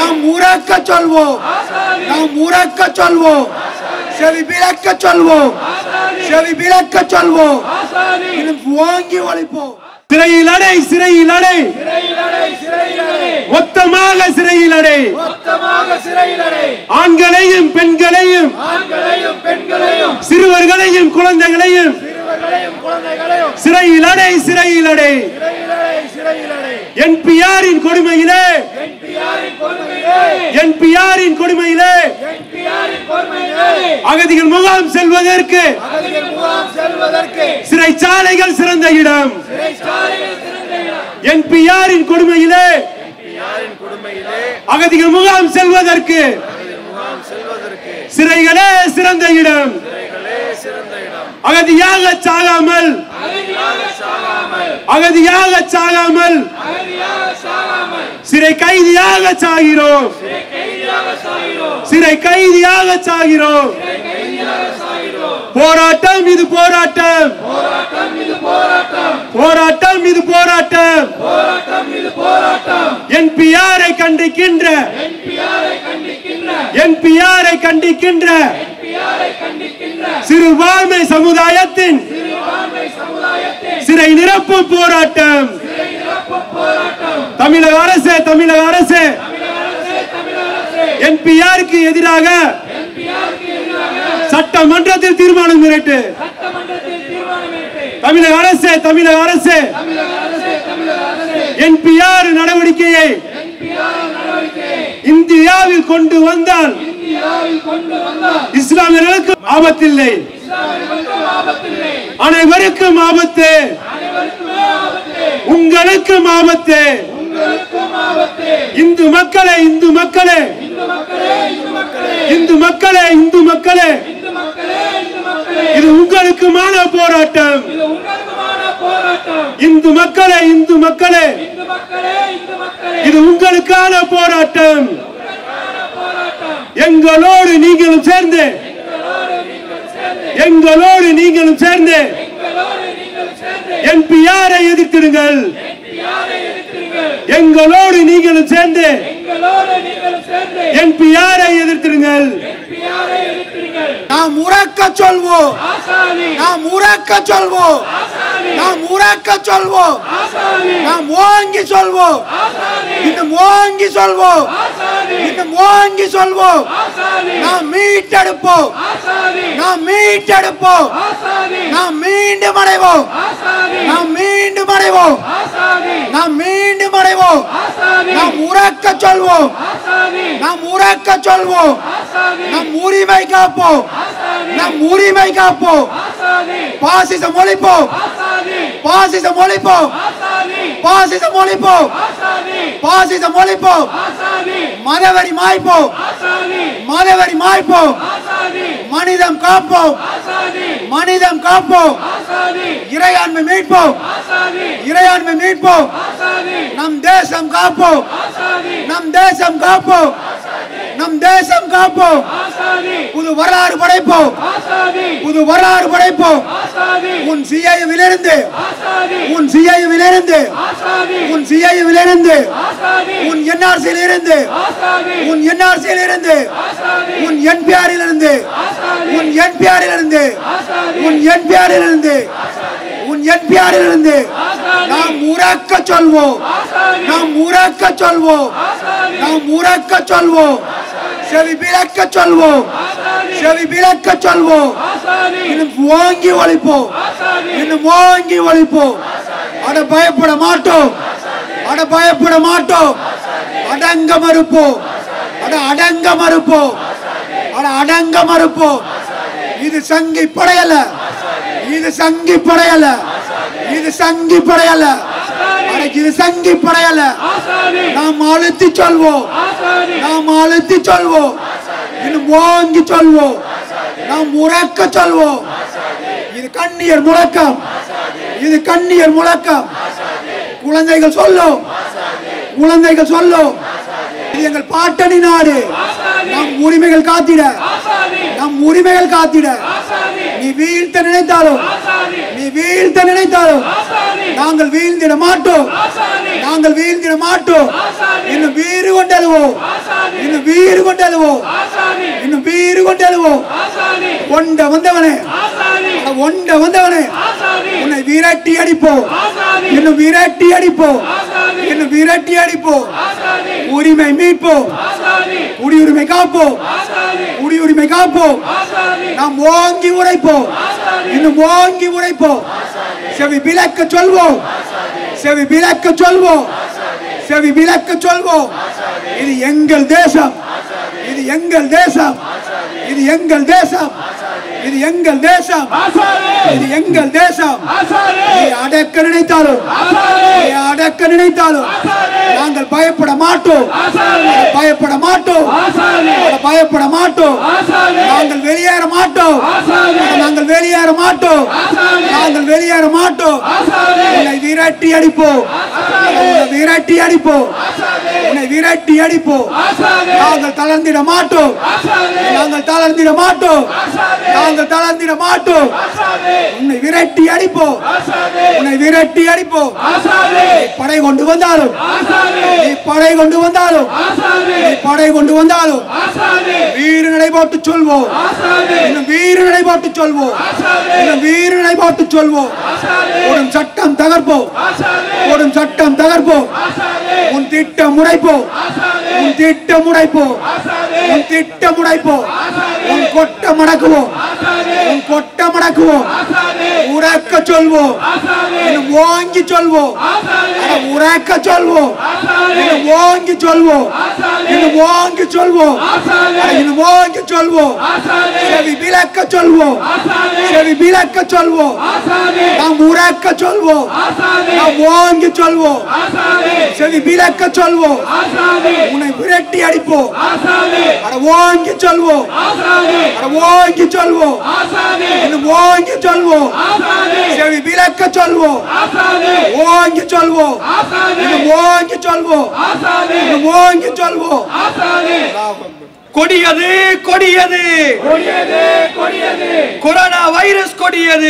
நாம் உறக்க சொல்வோம் நாம் உறக்க சொல்வோம் செவி விளக்க சொல்வோம் செவி விளக்க சொல்வோம் இன்னும் ஓங்கி ஒழிப்போம் சிறையில் அடை சிறையில் அடை மொத்தமாக சிறையில் அடை ஆண்களையும் பெண்களையும் சிறுவர்களையும் குழந்தைகளையும் சிறையில் அடை சிறையில் அடை என்பிஆரின் கொடுமையிலே என்பிஆரின் கொடுமையிலே அகதிகள் முகாம் செல்வதற்கு சிறைச்சாலைகள் சிறந்த இடம் என்பிஆரின் கொடுமையிலே அகதிகள் முகாம் செல்வதற்கு சிறைகளே சிறந்த இடம் அகதியாக சாகாமல் அகதியாக சாகாமல் சிறை கைதியாக சாகிறோம் சிறை கைதியாக சாகிறோம் போராட்டம் இது போராட்டம் போராட்டம் இது போராட்டம் என்பிஆரை கண்டிக்கின்ற என்பிஆரை கண்டிக்கின்ற சிறுபான்மை சமுதாயத்தின் சிறை நிரப்பு போராட்டம் தமிழக அரசு தமிழக அரசு என்பிஆருக்கு எதிராக சட்டமன்றத்தில் தீர்மானம் மிரட்டு தமிழக அரசு தமிழக அரசு என்பிஆர் நடவடிக்கையை இந்தியாவில் கொண்டு வந்தால் இஸ்லாமியர்களுக்கு ஆபத்தில்லை அனைவருக்கும் ஆபத்து உங்களுக்கும் ஆபத்து இந்து மக்களே இந்து மக்களே இந்து மக்களே இந்து மக்களே இது உங்களுக்குமான போராட்டம் இந்து மக்களே இந்து மக்களே இது உங்களுக்கான போராட்டம் எங்களோடு நீங்களும் சேர்ந்து எங்களோடு நீங்களும் சேர்ந்து என்பிஆரை எதிர்த்திடுங்கள் எங்களோடு நீங்களும் சேர்ந்து என்பிஆரை எதிர்த்திடுங்கள் நாம் உறக்க சொல்வோம் நாம் உறக்க சொல்வோம் நாம் உறக்க சொல்வோம் நாம் ஓங்கி சொல்வோம் இன்னும் ஓங்கி சொல்வோம் இன்னும் ஓங்கி சொல்வோம் நாம் மீட்டெடுப்போம் நாம் மீட்டெடுப்போம் நாம் மீண்டும் அடைவோம் நாம் மீண்டும் அடைவோம் நாம் மீண்டும் அடைவோம் நாம் உறக்க சொல்வோம் நாம் உறக்க சொல்வோம் நம் உரிமை காப்போம் நம் உரிமை காப்போம் பாசிசம் ஒழிப்போம் பாசிசம் ஒழிப்போம் பாசிசம் ஒழிப்போம் பாசிசம் ஒழிப்போம் மதவரி மாய்ப்போம் மதவரி மாய்ப்போம் மனிதம் காப்போம் மனிதம் காப்போம் இறையாண்மை மீட்போம் இறையாண்மை மீட்போம் நம் தேசம் காப்போம் நம் தேசம் காப்போம் நம் தேசம் காப்போம் புது வரலாறு படைப்போம் புது வரலாறு படைப்போம் உன் சிஐவிலிருந்து உன் சிஐவிலிருந்து உன் சிஐவிலிருந்து உன் என்ஆர்சியில் இருந்து உன் என்ஆர்சியில் இருந்து உன் என்பிஆரில் இருந்து உன் என்பிஆரில் இருந்து உன் என்பிஆரில் இருந்து உன் என்பிஆரில் இருந்து நாம் உறக்க சொல்வோம் நாம் உறக்க சொல்வோம் நாம் உறக்க சொல்வோம் செவி விளக்க சொல்வோம் செவி விளக்க சொல்வோம் இன்னும் ஓங்கி ஒழிப்போம் இன்னும் ஓங்கி ஒழிப்போம் அட பயப்பட மாட்டோம் அட பயப்பட மாட்டோம் அடங்க மறுப்போம் அட அடங்க மறுப்போம் அட அடங்க மறுப்போம் இது சங்கி படையல இது சங்கி படையல இது சங்கி படையல அட இது சங்கி படையல நாம் அழுத்தி சொல்வோம் நாம் அழுத்தி சொல்வோம் இன்னும் ஓங்கி சொல்வோம் நாம் உறக்க சொல்வோம் இது கண்ணியர் முழக்கம் இது கண்ணியர் முழக்கம் குழந்தைகள் சொல்லும் குழந்தைகள் சொல்லும் இது எங்கள் பாட்டணி நாடு நம் உரிமைகள் காத்திட நம் உரிமைகள் காத்திட நீ வீழ்த்த நினைத்தாலும் நீ நீ வீழ்த்த நினைத்தாலும் நாங்கள் வீழ்ந்திட மாட்டோம் நாங்கள் வீழ்ந்திட மாட்டோம் இன்னும் வீறு கொண்டழுவோம் இன்னும் வீறு கொண்டழுவோம் இன்னும் வீறு கொண்டழுவோம் ஒண்ட வந்தவனே அட ஒண்ட வந்தவனே உன்னை விரட்டி அடிப்போம் இன்னும் விரட்டி அடிப்போம் இன்னும் விரட்டி அடிப்போம் உரிமை மீட்போம் குடியுரிமை காப்போம் குடியுரிமை காப்போம் நாம் ஓங்கி உரைப்போம் இன்னும் ஓங்கி உரைப்போம் செவி விளக்க சொல்வோம் செவி விளக்க சொல்வோம் செவி விளக்க சொல்வோம் இது எங்கள் தேசம் இது எங்கள் தேசம் இது எங்கள் தேசம் இது எங்கள் தேசம் இது எங்கள் தேசம் நீ அடக்க நினைத்தாலும் நீ அடக்க நினைத்தாலும் நாங்கள் பயப்பட மாட்டோம் பயப்பட மாட்டோம் பயப்பட மாட்டோம் நாங்கள் வெளியேற மாட்டோம் நாங்கள் வெளியேற மாட்டோம் நாங்கள் வெளியேற மாட்டோம் உன்னை விரட்டி அடிப்போம் உன்னை விரட்டி அடிப்போம் உன்னை விரட்டி அடிப்போம் நாங்கள் தளர்ந்திட மாட்டோம் நாங்கள் தளர்ந்திட மாட்டோம் நாங்கள் தளர்ந்திட மாட்டோம் உன்னை விரட்டி அடிப்போம் உன்னை விரட்டி அடிப்போம் நீ படை கொண்டு வந்தாலும் நீ படை கொண்டு வந்தாலும் நீ படை கொண்டு வந்தாலும் வீறு நடை போட்டு சொல்வோம் இன்னும் வீறு நடை போட்டு சொல்வோம் இன்னும் வீறு நடை போட்டு சொல்வோம் ஒரு சட்டம் தகர்ப்போம் ஒரு சட்டம் தகர்ப்போம் உன் திட்டம் முடைப்போம் உன் திட்டம் முடைப்போம் உன் திட்டம் முடைப்போம் உன் கொட்ட மடக்குவோம் உன் கொட்ட மடக்குவோம் உறக்க சொல்வோம் இன்னும் ஓங்கி சொல்வோம் அட உறக்க சொல்வோம் இன்னும் ஓங்கி சொல்வோம் இன்னும் ஓங்கி சொல்வோம் அட இன்னும் ஓங்கி சொல்வோம் செவி விளக்க சொல்வோம் செவி விளக்க சொல்வோம் நாம் உறக்க சொல்வோம் நாம் ஓங்கி சொல்வோம் செவி விளக்க சொல்வோம் உன்னை விரட்டி அடிப்போம் அட ஓங்கி சொல்வோம் அட ஓங்கி சொல்வோம் இன்னும் ஓங்கி சொல்வோம் செவி விளக்க சொல்வோம் ஓங்கி சொல்வோம் இன்னும் ஓங்கி சொல்வோம் இன்னும் ஓங்கி சொல்வோம் கொடியது கொடியது கொரோனா வைரஸ் கொடியது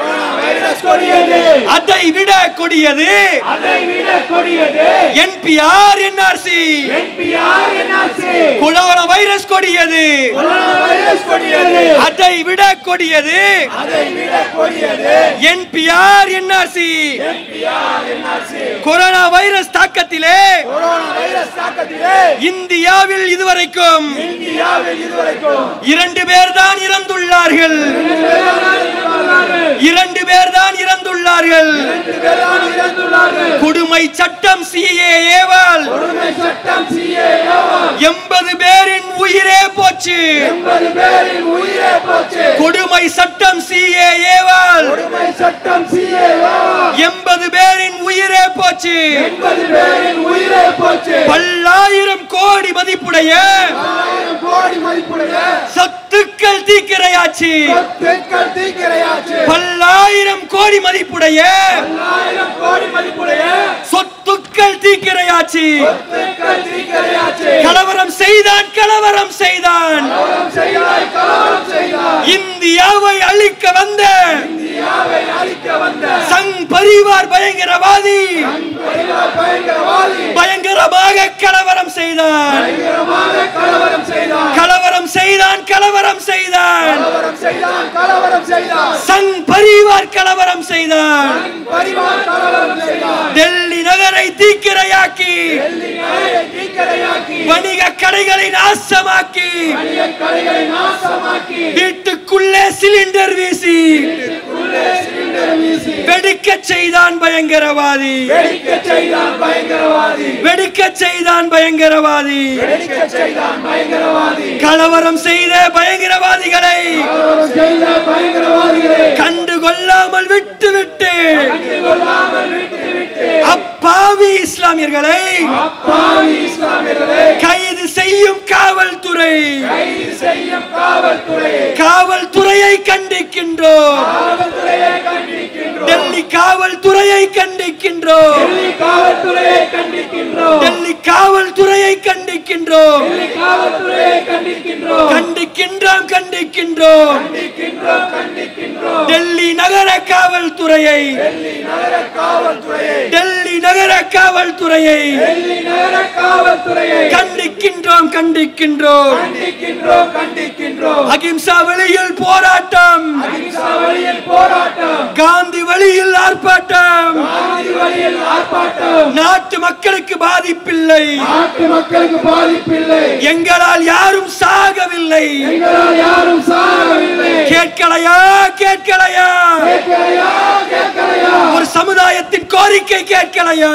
அதை விட கொடியது என்பிஆர் என்ஆர்சி கொரோனா வைரஸ் கொடியது அதை விட கொடியது என்பிஆர் என்ஆர்சி கொரோனா வைரஸ் தாக்கத்திலே இந்தியாவில் இதுவரைக்கும் இரண்டு பேர் தான் இறந்துள்ளார்கள் இரண்டு பேர் தான் இறந்துள்ளார்கள் கொடுமை சட்டம் சிஏஏவால் எண்பது பேரின் உயிரே போச்சு கொடுமை சட்டம் சிஏஏவால் சட்டம் எண்பது பேரின் உயிரே போச்சு எண்பது பேரின் உயிரை போச்சு பல்லாயிரம் கோடி மதிப்புடைய ஆயிரம் கோடி மதிப்புடைய சொத்துக்கள் தீக்கிரையாச்சு சொத்துக்கள் தீக்கிரையாச்சு பல்லாயிரம் கோடி மதிப்புடைய ஆயிரம் கோடி மதிப்புடைய சொத்துக்கள் தீக்கிரையாச்சு சொத்துக்கள் தீக்கிரையாச்சு கலவரம் செய்தான் கலவரம் செய்தான் கலவரம் செய்தாய் கலவரம் செய்தாய் இந்தியாவை அழிக்க வந்த இந்தியாவை அழிக்க வந்த சங் பரிவார் பயங்கரவாதி பரிவார் பயங்கரவாதி பயங்கரமாக கலவரம் செய்தான் பயங்கரமாக கலவரம் செய்தார் கலவரம் செய்தான் கலவரம் செய்தான் கலவரம் செய்தான் கலவரம் செய்தார் சங் பரிவார் கலவரம் செய்தான் பரிவார் கலவரம் செய்தார் டெல்லி நகரை தீக்கிரையாக்கி டெல்லி நகரை தீக்கிரையாக்கி வணிக கடைகளை நாசமாக்கி வணிக கடைகளை நாசமாக்கி வீட்டுக்குள்ளே சிலிண்டர் வீசி உள்ளே சிலிண்டர் வீசி வெடிக்க செய்தான் பயங்கரவாதி வெடிக்க செய்தான் பயங்கரவாதி வெடிக்க செய்தான் பயங்கரவாதி வெடிக்க செய்தான் பயங்கரவாதி கலவரம் செய்த பயங்கரவாதிகளை கலவரம் செய்த பயங்கரவாதிகளை கண்டுகொள்ளாமல் விட்டுவிட்டு கொள்ளாமல் விட்டுவிட்டு அப்பாவி இஸ்லாமியர்களை அப்பாவி இஸ்லாமியர்களை கைது செய்யும் காவல்துறை கைது செய்யும் காவல்துறை காவல்துறையை கண்டிக்கின்றோம் காவல்துறையை கண்டிக்கின்றோம் டெல்லி காவல்துறையை கண்டிக்கின்றோம் டெல்லி காவல்துறையை கண்டிக்கின்றோம் டெல்லி காவல்துறையை கண்டிக்கின்றோம் டெல்லி காவல்துறையை கண்டிக்கின்றோம் கண்டிக்கின்றோம் கண்டிக்கின்றோம் கண்டிக்கின்றோம் கண்டிக்கின்றோம் டெல்லி நகர காவல்துறையை டெல்லி நகர காவல்துறையை டெல்லி நகர காவல்துறையை டெல்லி நகர காவல்துறையை கண்டிக்கின்றோம் கண்டிக்கின்றோம் கண்டிக்கின்றோம் கண்டிக்கின்றோம் அகிம்சா வழியில் போராட்டம் அகிம்சா வழியில் போராட்டம் காந்தி வழியில் ஆர்ப்பாட்டம் காந்தி வழியில் ஆர்ப்பாட்டம் நாட்டு மக்களுக்கு பாதிப்பில்லை நாட்டு மக்களுக்கு பாதிப்பில்லை எங்களால் யாரும் சாகவில்லை எங்களால் யாரும் சாகவில்லை கேட்கலையா கேட்கலையா கேட்கலையா கேட்கலையா ஒரு சமுதாயத்தின் கோரிக்கை கேட்கலையா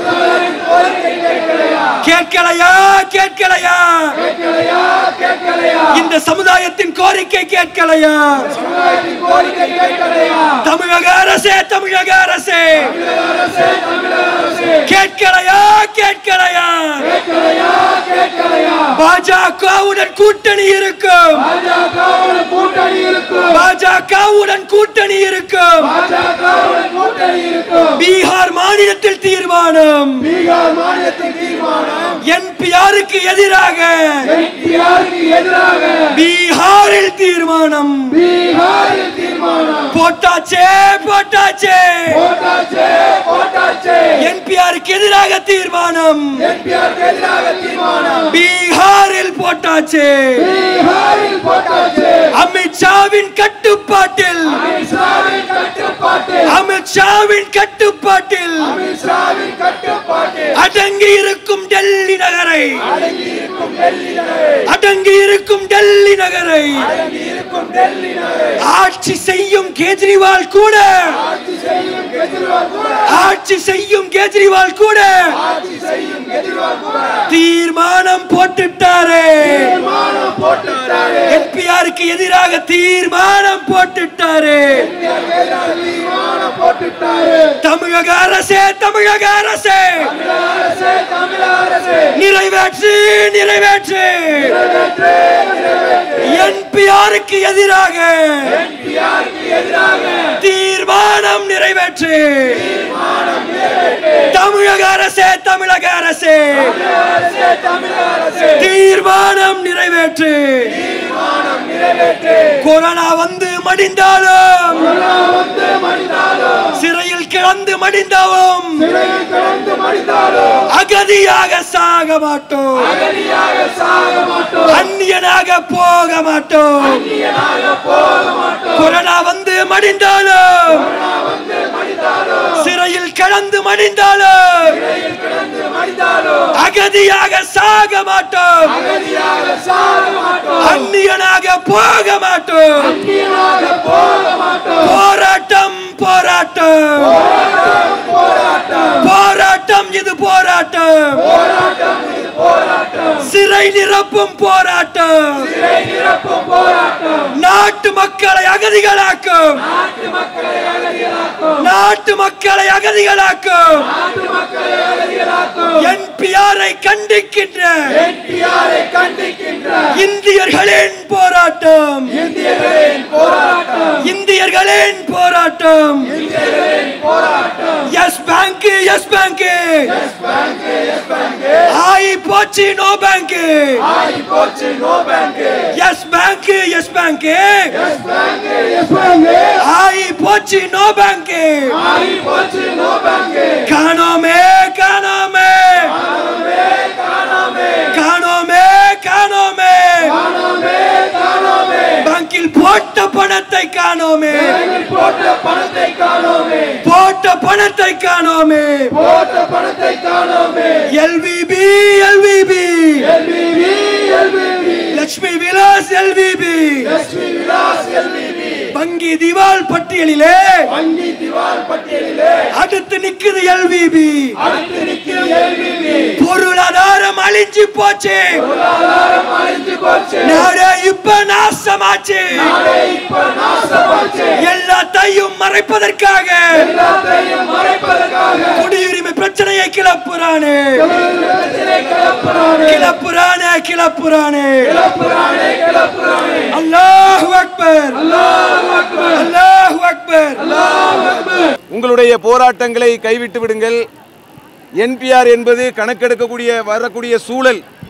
கோரிக்கை கேட்கலையா கேட்கலையா கேட்கலையா கேட்கலையா கேட்கலையா இந்த சமுதாயத்தின் கோரிக்கை கேட்கலையா சமுதாயத்தின் கோரிக்கை கேட்கலையா தமிழக அரசே தமிழக அரசே தமிழக அரசே தமிழக அரசே கேட்கலையா கேட்கலையா கேட்கலையா கேட்கலையா பாஜகவுடன் கூட்டணி இருக்கும் பாஜகவுடன் கூட்டணி இருக்கும் பாஜகவுடன் கூட்டணி இருக்கும் பாஜகவுடன் கூட்டணி இருக்கும் பீகார் மாநிலத்தில் தீர்மானம் பீகார் மாநிலத்தின் தீர்மானம் என்பிஆருக்கு எதிராக என்டிஆருக்கு எதிராக பீகாரில் தீர்மானம் பீகாரில் தீர்மானம் போட்டாச்சே போட்டாச்சே போட்டாச்சே போட்டாச்சே என்பிஆருக்கு எதிராக தீர்மானம் என்பிஆருக்கு எதிராக தீர்மானம் பீகாரில் போட்டாச்சே பீகாரில் போட்டாச்சே அமித்ஷாவின் கட்டுப்பாட்டில் அமித்ஷாவின் கட்டுப்பாட்டில் அமித்ஷாவின் கட்டுப்பாட்டில் அமித்ஷாவின் கட்டுப்பாட்டில் அடங்கி இருக்கும் டெல்லி நகரை அடங்கி இருக்கும் டெல்லி நகரை அடங்கி இருக்கும் டெல்லி நகரை அடங்கி இருக்கும் டெல்லி நகரை ஆட்சி செய்யும் கேஜ்ரிவால் கூட ஆட்சி செய்யும் கெஜ்ரிவால் கூட ஆட்சி செய்யும் கேஜ்ரிவால் கூட ஆட்சி செய்யும் கெஜ்ரிவால் கூட தீர்மானம் போட்டுட்டாரே தீர்மானம் போட்டுட்டாரு என்பிஆருக்கு எதிராக தீர்மானம் போட்டுட்டாரு என்பிஆருக்கு எதிராக தீர்மானம் போட்டுட்டாரு தமிழக அரசே தமிழக அரசே தமிழக அரசே தமிழக அரசே நிறைவேற்று நிறைவேற்று நிறைவேற்று நிறைவேற்று என்பிஆருக்கு எதிராக என்பிஆருக்கு எதிராக தீர்மானம் நிறைவேற்று தீர்மானம் நிறைவேற்று தமிழக அரசே தமிழக அரசே தமிழக அரசே தமிழக அரசே தீர்மானம் நிறைவேற்று தீர்மானம் நிறைவேற்று கொரோனா வந்து மடிந்தாலும் கொரோனா வந்து மடிந்தாலும் சிறையில் கிடந்து மடிந்தாலும் சிறையில் கிடந்து மடிந்தாலும் அகதியாக சாக மாட்டோம் அகதியாக சாக மாட்டோம் அந்நியனாக போக மாட்டோம் அந்நியனாக போக மாட்டோம் கொரோனா வந்து மடிந்தாலும் கொரோனா வந்து மடிந்தாலும் சிறையில் கிடந்து மடிந்தாலும் சிறையில் கிடந்து மடிந்தாலும் அகதியாக சாக மாட்டோம் அகதியாக சாக மாட்டோம் அந்நியனாக போக மாட்டோம் அந்நியனாக போக மாட்டோம் போராட்டம் போராட்டம் போராட்டம் போராட்டம் போராட்டம் இது போராட்டம் போராட்டம் இது போராட்டம் சிறை நிரப்பும் போராட்டம் சிறை நிரப்பும் போராட்டம் நாட்டு மக்களை அகதிகளாக்கும் நாட்டு மக்களை அகதிகளாக்கும் நாட்டு மக்களை அகதிகளாக்கும் நாட்டு மக்களை அகதிகளாக்கும் என்பிஆரை கண்டிக்கின்ற என்டிஆரை கண்டிக்கின்ற இந்தியர்களின் போராட்டம் இந்தியர்களின் போராட்டம் இந்தியர்களின் போராட்டம் இந்தியர்களின் போராட்டம் yes bank yes bank yes bank yes bank ஆயி போச்சு நோ பேங்க் ஆகி போச்சு no bank yes bank yes bank yes bank yes bank ஆயி போச்சு நோ பேங்க் ஆகி போச்சு நோ பேங்க் காணோமே காணோமே காணோமே காணோமே காணோமே காணோமே காணோமே காணோமே பேங்கில் போட்ட பணத்தை காணோமே பேங்கில் போட்ட பணத்தை காணோமே போட்ட பணத்தை காணோமே போட்ட பணத்தை காணோமே LVB LVB LBB LBB Lakshmi Vilas LVB Lakshmi Vilas LBB வங்கி திவால் பட்டியலிலே வங்கி திவால் பட்டியலிலே அடுத்து நிக்குது எல்விபி அடுத்து நிற்கிற எல்பிபி பொருளாதாரம் அழிஞ்சு போச்சு பொருளாதாரம் அழிஞ்சு போச்சு நாடே இப்ப நாசமாச்சு நாடே இப்ப நாசமாச்சு எல்லாத்தையும் மறைப்பதற்காக எல்லாத்தையும் மறைப்பதற்காக குடியுரிமை பிரச்சனையை கிளப்புறானே பிரச்சனை கிளப்புறானே கிளப்புறானே கிளப்புறானே கிளப்புறானே கிளப்புறானே அல்லாஹ் அக்பர் அல்லாஹ் அக்பர் அல்லாஹ் அக்பர் அல்லாஹ் அக்பர் உங்களுடைய போராட்டங்களை கைவிட்டு விடுங்கள் என்பிஆர் என்பது கணக்கெடுக்கக்கூடிய வரக்கூடிய சூழல்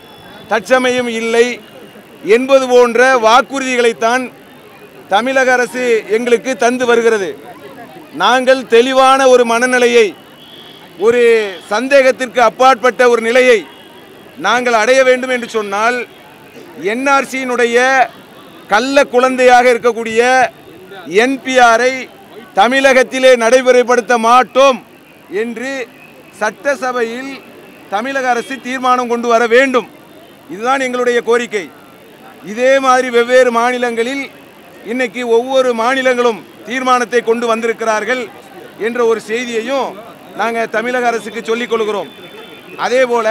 தற்சமயம் இல்லை என்பது போன்ற வாக்குறுதிகளைத்தான் தமிழக அரசு எங்களுக்கு தந்து வருகிறது நாங்கள் தெளிவான ஒரு மனநிலையை ஒரு சந்தேகத்திற்கு அப்பாற்பட்ட ஒரு நிலையை நாங்கள் அடைய வேண்டும் என்று சொன்னால் என்ஆர்சியினுடைய கள்ள குழந்தையாக இருக்கக்கூடிய என்பிஆரை தமிழகத்திலே நடைமுறைப்படுத்த மாட்டோம் என்று சட்டசபையில் தமிழக அரசு தீர்மானம் கொண்டு வர வேண்டும் இதுதான் எங்களுடைய கோரிக்கை இதே மாதிரி வெவ்வேறு மாநிலங்களில் இன்னைக்கு ஒவ்வொரு மாநிலங்களும் தீர்மானத்தை கொண்டு வந்திருக்கிறார்கள் என்ற ஒரு செய்தியையும் நாங்கள் தமிழக அரசுக்கு சொல்லிக் கொள்கிறோம் அதே போல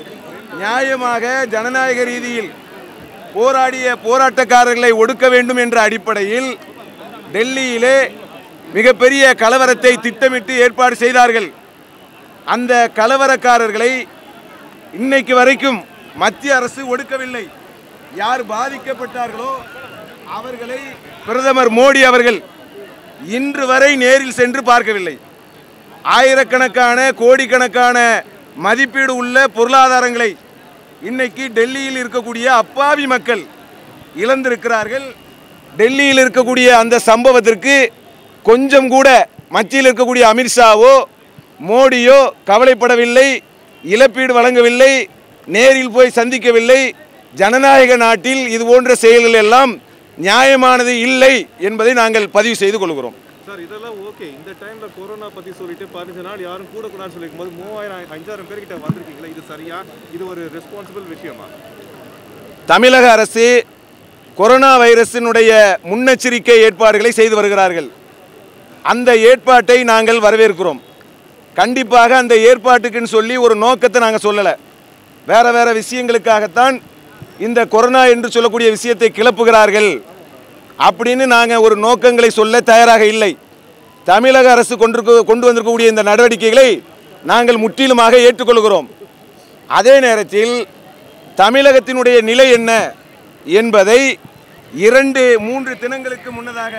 நியாயமாக ஜனநாயக ரீதியில் போராடிய போராட்டக்காரர்களை ஒடுக்க வேண்டும் என்ற அடிப்படையில் டெல்லியிலே மிகப்பெரிய கலவரத்தை திட்டமிட்டு ஏற்பாடு செய்தார்கள் அந்த கலவரக்காரர்களை இன்னைக்கு வரைக்கும் மத்திய அரசு ஒடுக்கவில்லை யார் பாதிக்கப்பட்டார்களோ அவர்களை பிரதமர் மோடி அவர்கள் இன்று வரை நேரில் சென்று பார்க்கவில்லை ஆயிரக்கணக்கான கோடிக்கணக்கான மதிப்பீடு உள்ள பொருளாதாரங்களை இன்னைக்கு டெல்லியில் இருக்கக்கூடிய அப்பாவி மக்கள் இழந்திருக்கிறார்கள் டெல்லியில் இருக்கக்கூடிய அந்த சம்பவத்திற்கு கொஞ்சம் கூட மத்தியில் இருக்கக்கூடிய அமித்ஷாவோ மோடியோ கவலைப்படவில்லை இழப்பீடு வழங்கவில்லை நேரில் போய் சந்திக்கவில்லை ஜனநாயக நாட்டில் இது போன்ற செயல்கள் எல்லாம் நியாயமானது இல்லை என்பதை நாங்கள் பதிவு செய்து கொள்கிறோம் சார் இதெல்லாம் ஓகே இந்த டைம்ல கொரோனா பத்தி சொல்லிட்டு பதினஞ்சு நாள் யாரும் கூட கூடாதுன்னு சொல்லிக்கும் போது மூவாயிரம் அஞ்சாயிரம் பேர்கிட்ட வந்திருக்கீங்களா இது சரியா இது ஒரு ரெஸ்பான்சிபிள் விஷயமா தமிழக அரசு கொரோனா வைரஸினுடைய முன்னெச்சரிக்கை ஏற்பாடுகளை செய்து வருகிறார்கள் அந்த ஏற்பாட்டை நாங்கள் வரவேற்கிறோம் கண்டிப்பாக அந்த ஏற்பாட்டுக்குன்னு சொல்லி ஒரு நோக்கத்தை நாங்கள் சொல்லலை வேற வேற விஷயங்களுக்காகத்தான் இந்த கொரோனா என்று சொல்லக்கூடிய விஷயத்தை கிளப்புகிறார்கள் அப்படின்னு நாங்கள் ஒரு நோக்கங்களை சொல்ல தயாராக இல்லை தமிழக அரசு கொண்டிருக்க கொண்டு வந்திருக்கக்கூடிய இந்த நடவடிக்கைகளை நாங்கள் முற்றிலுமாக ஏற்றுக்கொள்கிறோம் அதே நேரத்தில் தமிழகத்தினுடைய நிலை என்ன என்பதை இரண்டு மூன்று தினங்களுக்கு முன்னதாக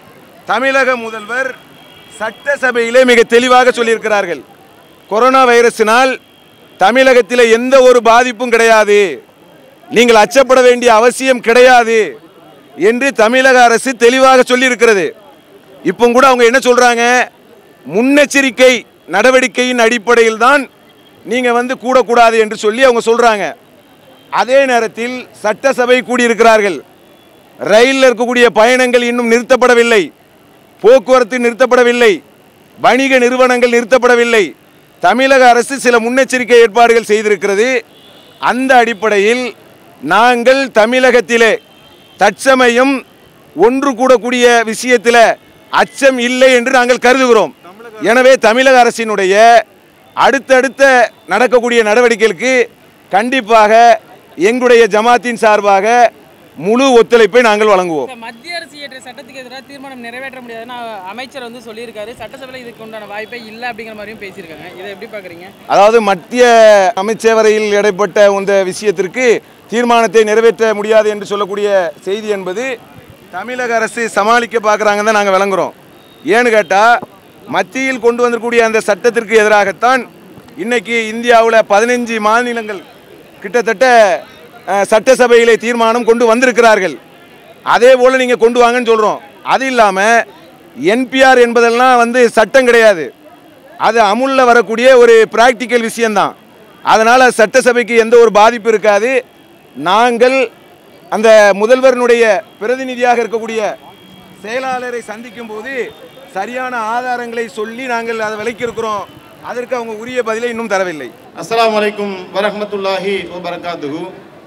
தமிழக முதல்வர் சட்டசபையிலே மிக தெளிவாக சொல்லியிருக்கிறார்கள் கொரோனா வைரஸினால் தமிழகத்தில் எந்த ஒரு பாதிப்பும் கிடையாது நீங்கள் அச்சப்பட வேண்டிய அவசியம் கிடையாது என்று தமிழக அரசு தெளிவாக சொல்லியிருக்கிறது இப்போ கூட அவங்க என்ன சொல்றாங்க முன்னெச்சரிக்கை நடவடிக்கையின் அடிப்படையில் தான் நீங்க வந்து கூடக்கூடாது என்று சொல்லி அவங்க சொல்றாங்க அதே நேரத்தில் சட்டசபை கூடியிருக்கிறார்கள் ரயிலில் இருக்கக்கூடிய பயணங்கள் இன்னும் நிறுத்தப்படவில்லை போக்குவரத்து நிறுத்தப்படவில்லை வணிக நிறுவனங்கள் நிறுத்தப்படவில்லை தமிழக அரசு சில முன்னெச்சரிக்கை ஏற்பாடுகள் செய்திருக்கிறது அந்த அடிப்படையில் நாங்கள் தமிழகத்திலே தற்சமயம் ஒன்று கூடக்கூடிய விஷயத்தில் அச்சம் இல்லை என்று நாங்கள் கருதுகிறோம் எனவே தமிழக அரசினுடைய அடுத்தடுத்த நடக்கக்கூடிய நடவடிக்கைகளுக்கு கண்டிப்பாக எங்களுடைய ஜமாத்தின் சார்பாக முழு ஒத்துழைப்பை நாங்கள் வழங்குவோம் இந்த மத்திய அரசு இயற்றிய சட்டத்துக்கு எதிராக தீர்மானம் நிறைவேற்ற முடியாதுன்னு அமைச்சர் வந்து சொல்லியிருக்காரு சட்டசபையில் இதுக்கு உண்டான வாய்ப்பே இல்லை அப்படிங்கிற மாதிரியும் பேசியிருக்காங்க இதை எப்படி பார்க்குறீங்க அதாவது மத்திய அமைச்சரவையில் இடைப்பட்ட இந்த விஷயத்திற்கு தீர்மானத்தை நிறைவேற்ற முடியாது என்று சொல்லக்கூடிய செய்தி என்பது தமிழக அரசு சமாளிக்க பார்க்குறாங்கன்னு தான் நாங்கள் விளங்குறோம் ஏன்னு கேட்டால் மத்தியில் கொண்டு வந்திருக்கக்கூடிய அந்த சட்டத்திற்கு எதிராகத்தான் இன்னைக்கு இந்தியாவில் பதினஞ்சு மாநிலங்கள் கிட்டத்தட்ட அஹ், சட்டசபையிலே தீர்மானம் கொண்டு வந்திருக்கிறார்கள் அதே போல் நீங்கள் கொண்டு வாங்கன்னு சொல்கிறோம் அது இல்லாமல் என்பிஆர் என்பதெல்லாம் வந்து சட்டம் கிடையாது அது அமுல்ல வரக்கூடிய ஒரு பிராக்டிக்கல் விஷயம்தான் அதனால் சட்டசபைக்கு எந்த ஒரு பாதிப்பு இருக்காது நாங்கள் அந்த முதல்வரினுடைய பிரதிநிதியாக இருக்கக்கூடிய செயலாளரை சந்திக்கும் போது சரியான ஆதாரங்களை சொல்லி நாங்கள் அதை விளக்கியிருக்கிறோம் அதற்கு அவங்க உரிய பதிலை இன்னும் தரவில்லை அஸ்ஸலாமு அலைக்கும் வரஹ்மத்துல்லாஹி வபரகாத்துஹு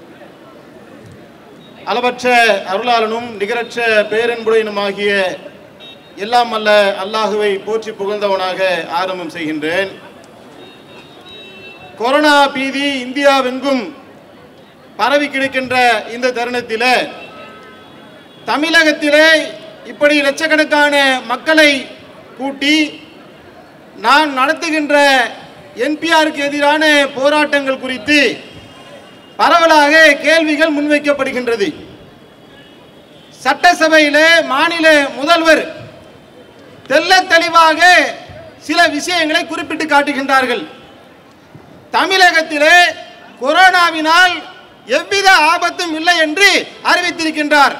அளவற்ற அருளாளனும் நிகரற்ற பேரன்புடையனுமாகிய எல்லாம் அல்ல அல்லாஹுவை போற்றி புகழ்ந்தவனாக ஆரம்பம் செய்கின்றேன் கொரோனா பீதி இந்தியாவெங்கும் பரவி கிடக்கின்ற இந்த தருணத்திலே தமிழகத்திலே இப்படி லட்சக்கணக்கான மக்களை கூட்டி நான் நடத்துகின்ற என்பிஆருக்கு எதிரான போராட்டங்கள் குறித்து பரவலாக கேள்விகள் முன்வைக்கப்படுகின்றது சட்டசபையிலே மாநில முதல்வர் தெள்ளத் தெளிவாக சில விஷயங்களை குறிப்பிட்டு காட்டுகின்றார்கள் தமிழகத்திலே கொரோனாவினால் எவ்வித ஆபத்தும் இல்லை என்று அறிவித்திருக்கின்றார்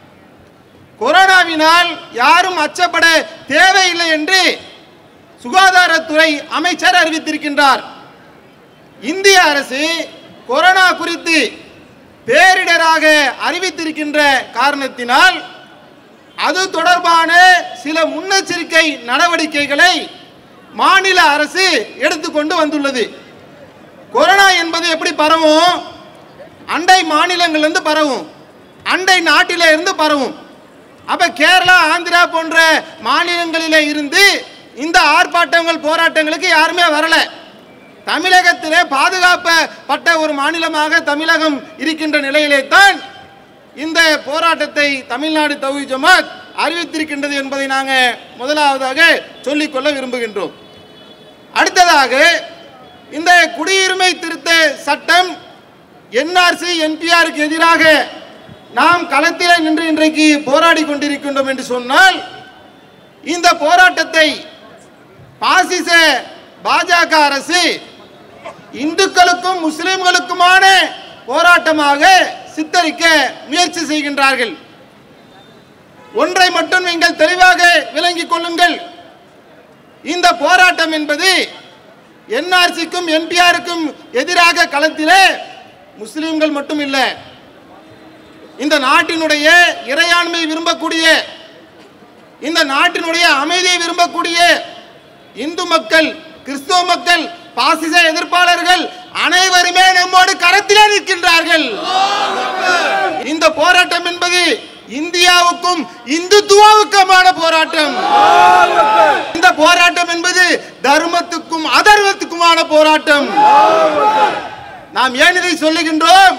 கொரோனாவினால் யாரும் அச்சப்பட தேவையில்லை என்று சுகாதாரத்துறை அமைச்சர் அறிவித்திருக்கின்றார் இந்திய அரசு கொரோனா குறித்து பேரிடராக அறிவித்திருக்கின்ற காரணத்தினால் அது தொடர்பான சில முன்னெச்சரிக்கை நடவடிக்கைகளை மாநில அரசு எடுத்துக்கொண்டு வந்துள்ளது கொரோனா என்பது எப்படி பரவும் அண்டை மாநிலங்கள்லேருந்து பரவும் அண்டை நாட்டில இருந்து பரவும் அப்ப கேரளா ஆந்திரா போன்ற மாநிலங்களிலே இருந்து இந்த ஆர்ப்பாட்டங்கள் போராட்டங்களுக்கு யாருமே வரல தமிழகத்திலே பாதுகாப்பப்பட்ட ஒரு மாநிலமாக தமிழகம் இருக்கின்ற நிலையிலே தான் இந்த போராட்டத்தை தமிழ்நாடு தௌஹி ஜமாத் அறிவித்திருக்கின்றது என்பதை நாங்கள் முதலாவதாக சொல்லிக்கொள்ள விரும்புகின்றோம் அடுத்ததாக இந்த குடியுரிமை திருத்த சட்டம் என்ஆர்சி என்பிஆருக்கு எதிராக நாம் களத்தில் நின்று இன்றைக்கு போராடி கொண்டிருக்கின்றோம் என்று சொன்னால் இந்த போராட்டத்தை பாசிச பாஜக அரசு இந்துக்களுக்கும் முஸ்லிம்களுக்குமான போராட்டமாக சித்தரிக்க முயற்சி செய்கின்றார்கள் ஒன்றை மட்டும் நீங்கள் தெளிவாக விளங்கிக் கொள்ளுங்கள் இந்த போராட்டம் என்பது என்ஆர்சிக்கும் என்பிஆருக்கும் எதிராக களத்திலே முஸ்லிம்கள் மட்டும் இல்லை இந்த நாட்டினுடைய இறையாண்மை விரும்பக்கூடிய இந்த நாட்டினுடைய அமைதியை விரும்பக்கூடிய இந்து மக்கள் கிறிஸ்துவ மக்கள் பாசிச எதிர்ப்பாளர்கள் அனைவருமே நம்மோடு கரத்திலே நிற்கின்றார்கள் இந்த போராட்டம் என்பது இந்தியாவுக்கும் இந்துத்துவாவுக்குமான போராட்டம் இந்த போராட்டம் என்பது தர்மத்துக்கும் அதர்மத்துக்குமான போராட்டம் நாம் ஏன் இதை சொல்லுகின்றோம்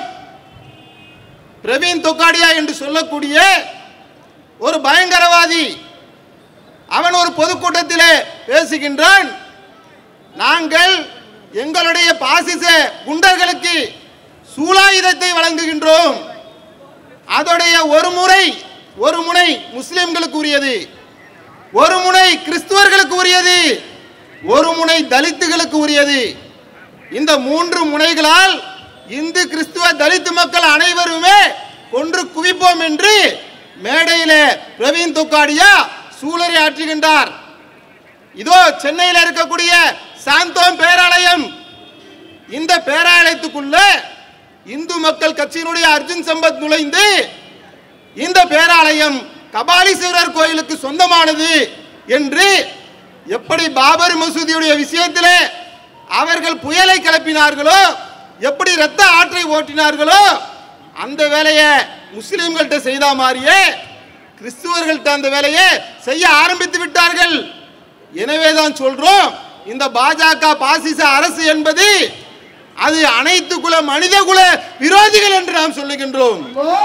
பிரவீன் தொக்காடியா என்று சொல்லக்கூடிய ஒரு பயங்கரவாதி அவன் ஒரு பொதுக்கூட்டத்திலே பேசுகின்றான் நாங்கள் எங்களுடைய பாசிச குண்டர்களுக்கு சூலாயுதத்தை வழங்குகின்றோம் அதோடைய ஒரு முறை ஒரு முனை முஸ்லிம்களுக்கு உரியது ஒரு முனை கிறிஸ்துவர்களுக்கு உரியது ஒரு முனை தலித்துகளுக்கு உரியது இந்த மூன்று முனைகளால் இந்து கிறிஸ்துவ தலித்து மக்கள் அனைவருமே கொன்று குவிப்போம் என்று மேடையிலே பிரவீன் தொக்காடியா சூழலை ஆற்றுகின்றார் இதோ சென்னையில் இருக்கக்கூடிய சாந்தோம் பேராலயம் இந்த பேராலயத்துக்குள்ள இந்து மக்கள் கட்சியினுடைய அர்ஜுன் சம்பத் நுழைந்து இந்த பேராலயம் கபாலீஸ்வரர் கோயிலுக்கு சொந்தமானது என்று எப்படி பாபர் மசூதியுடைய விஷயத்திலே அவர்கள் புயலை கிளப்பினார்களோ எப்படி இரத்த ஆற்றை ஓட்டினார்களோ அந்த வேலையை முஸ்லிம்கள்ட்ட செய்த மாதிரியே கிறிஸ்துவர்கள்ட்ட அந்த வேலையை செய்ய ஆரம்பித்து விட்டார்கள் எனவே தான் சொல்றோம் இந்த பாஜக பாசிச அரசு என்பது அது அனைத்து குல மனித குல விரோதிகள் என்று நாம் சொல்லுகின்றோம்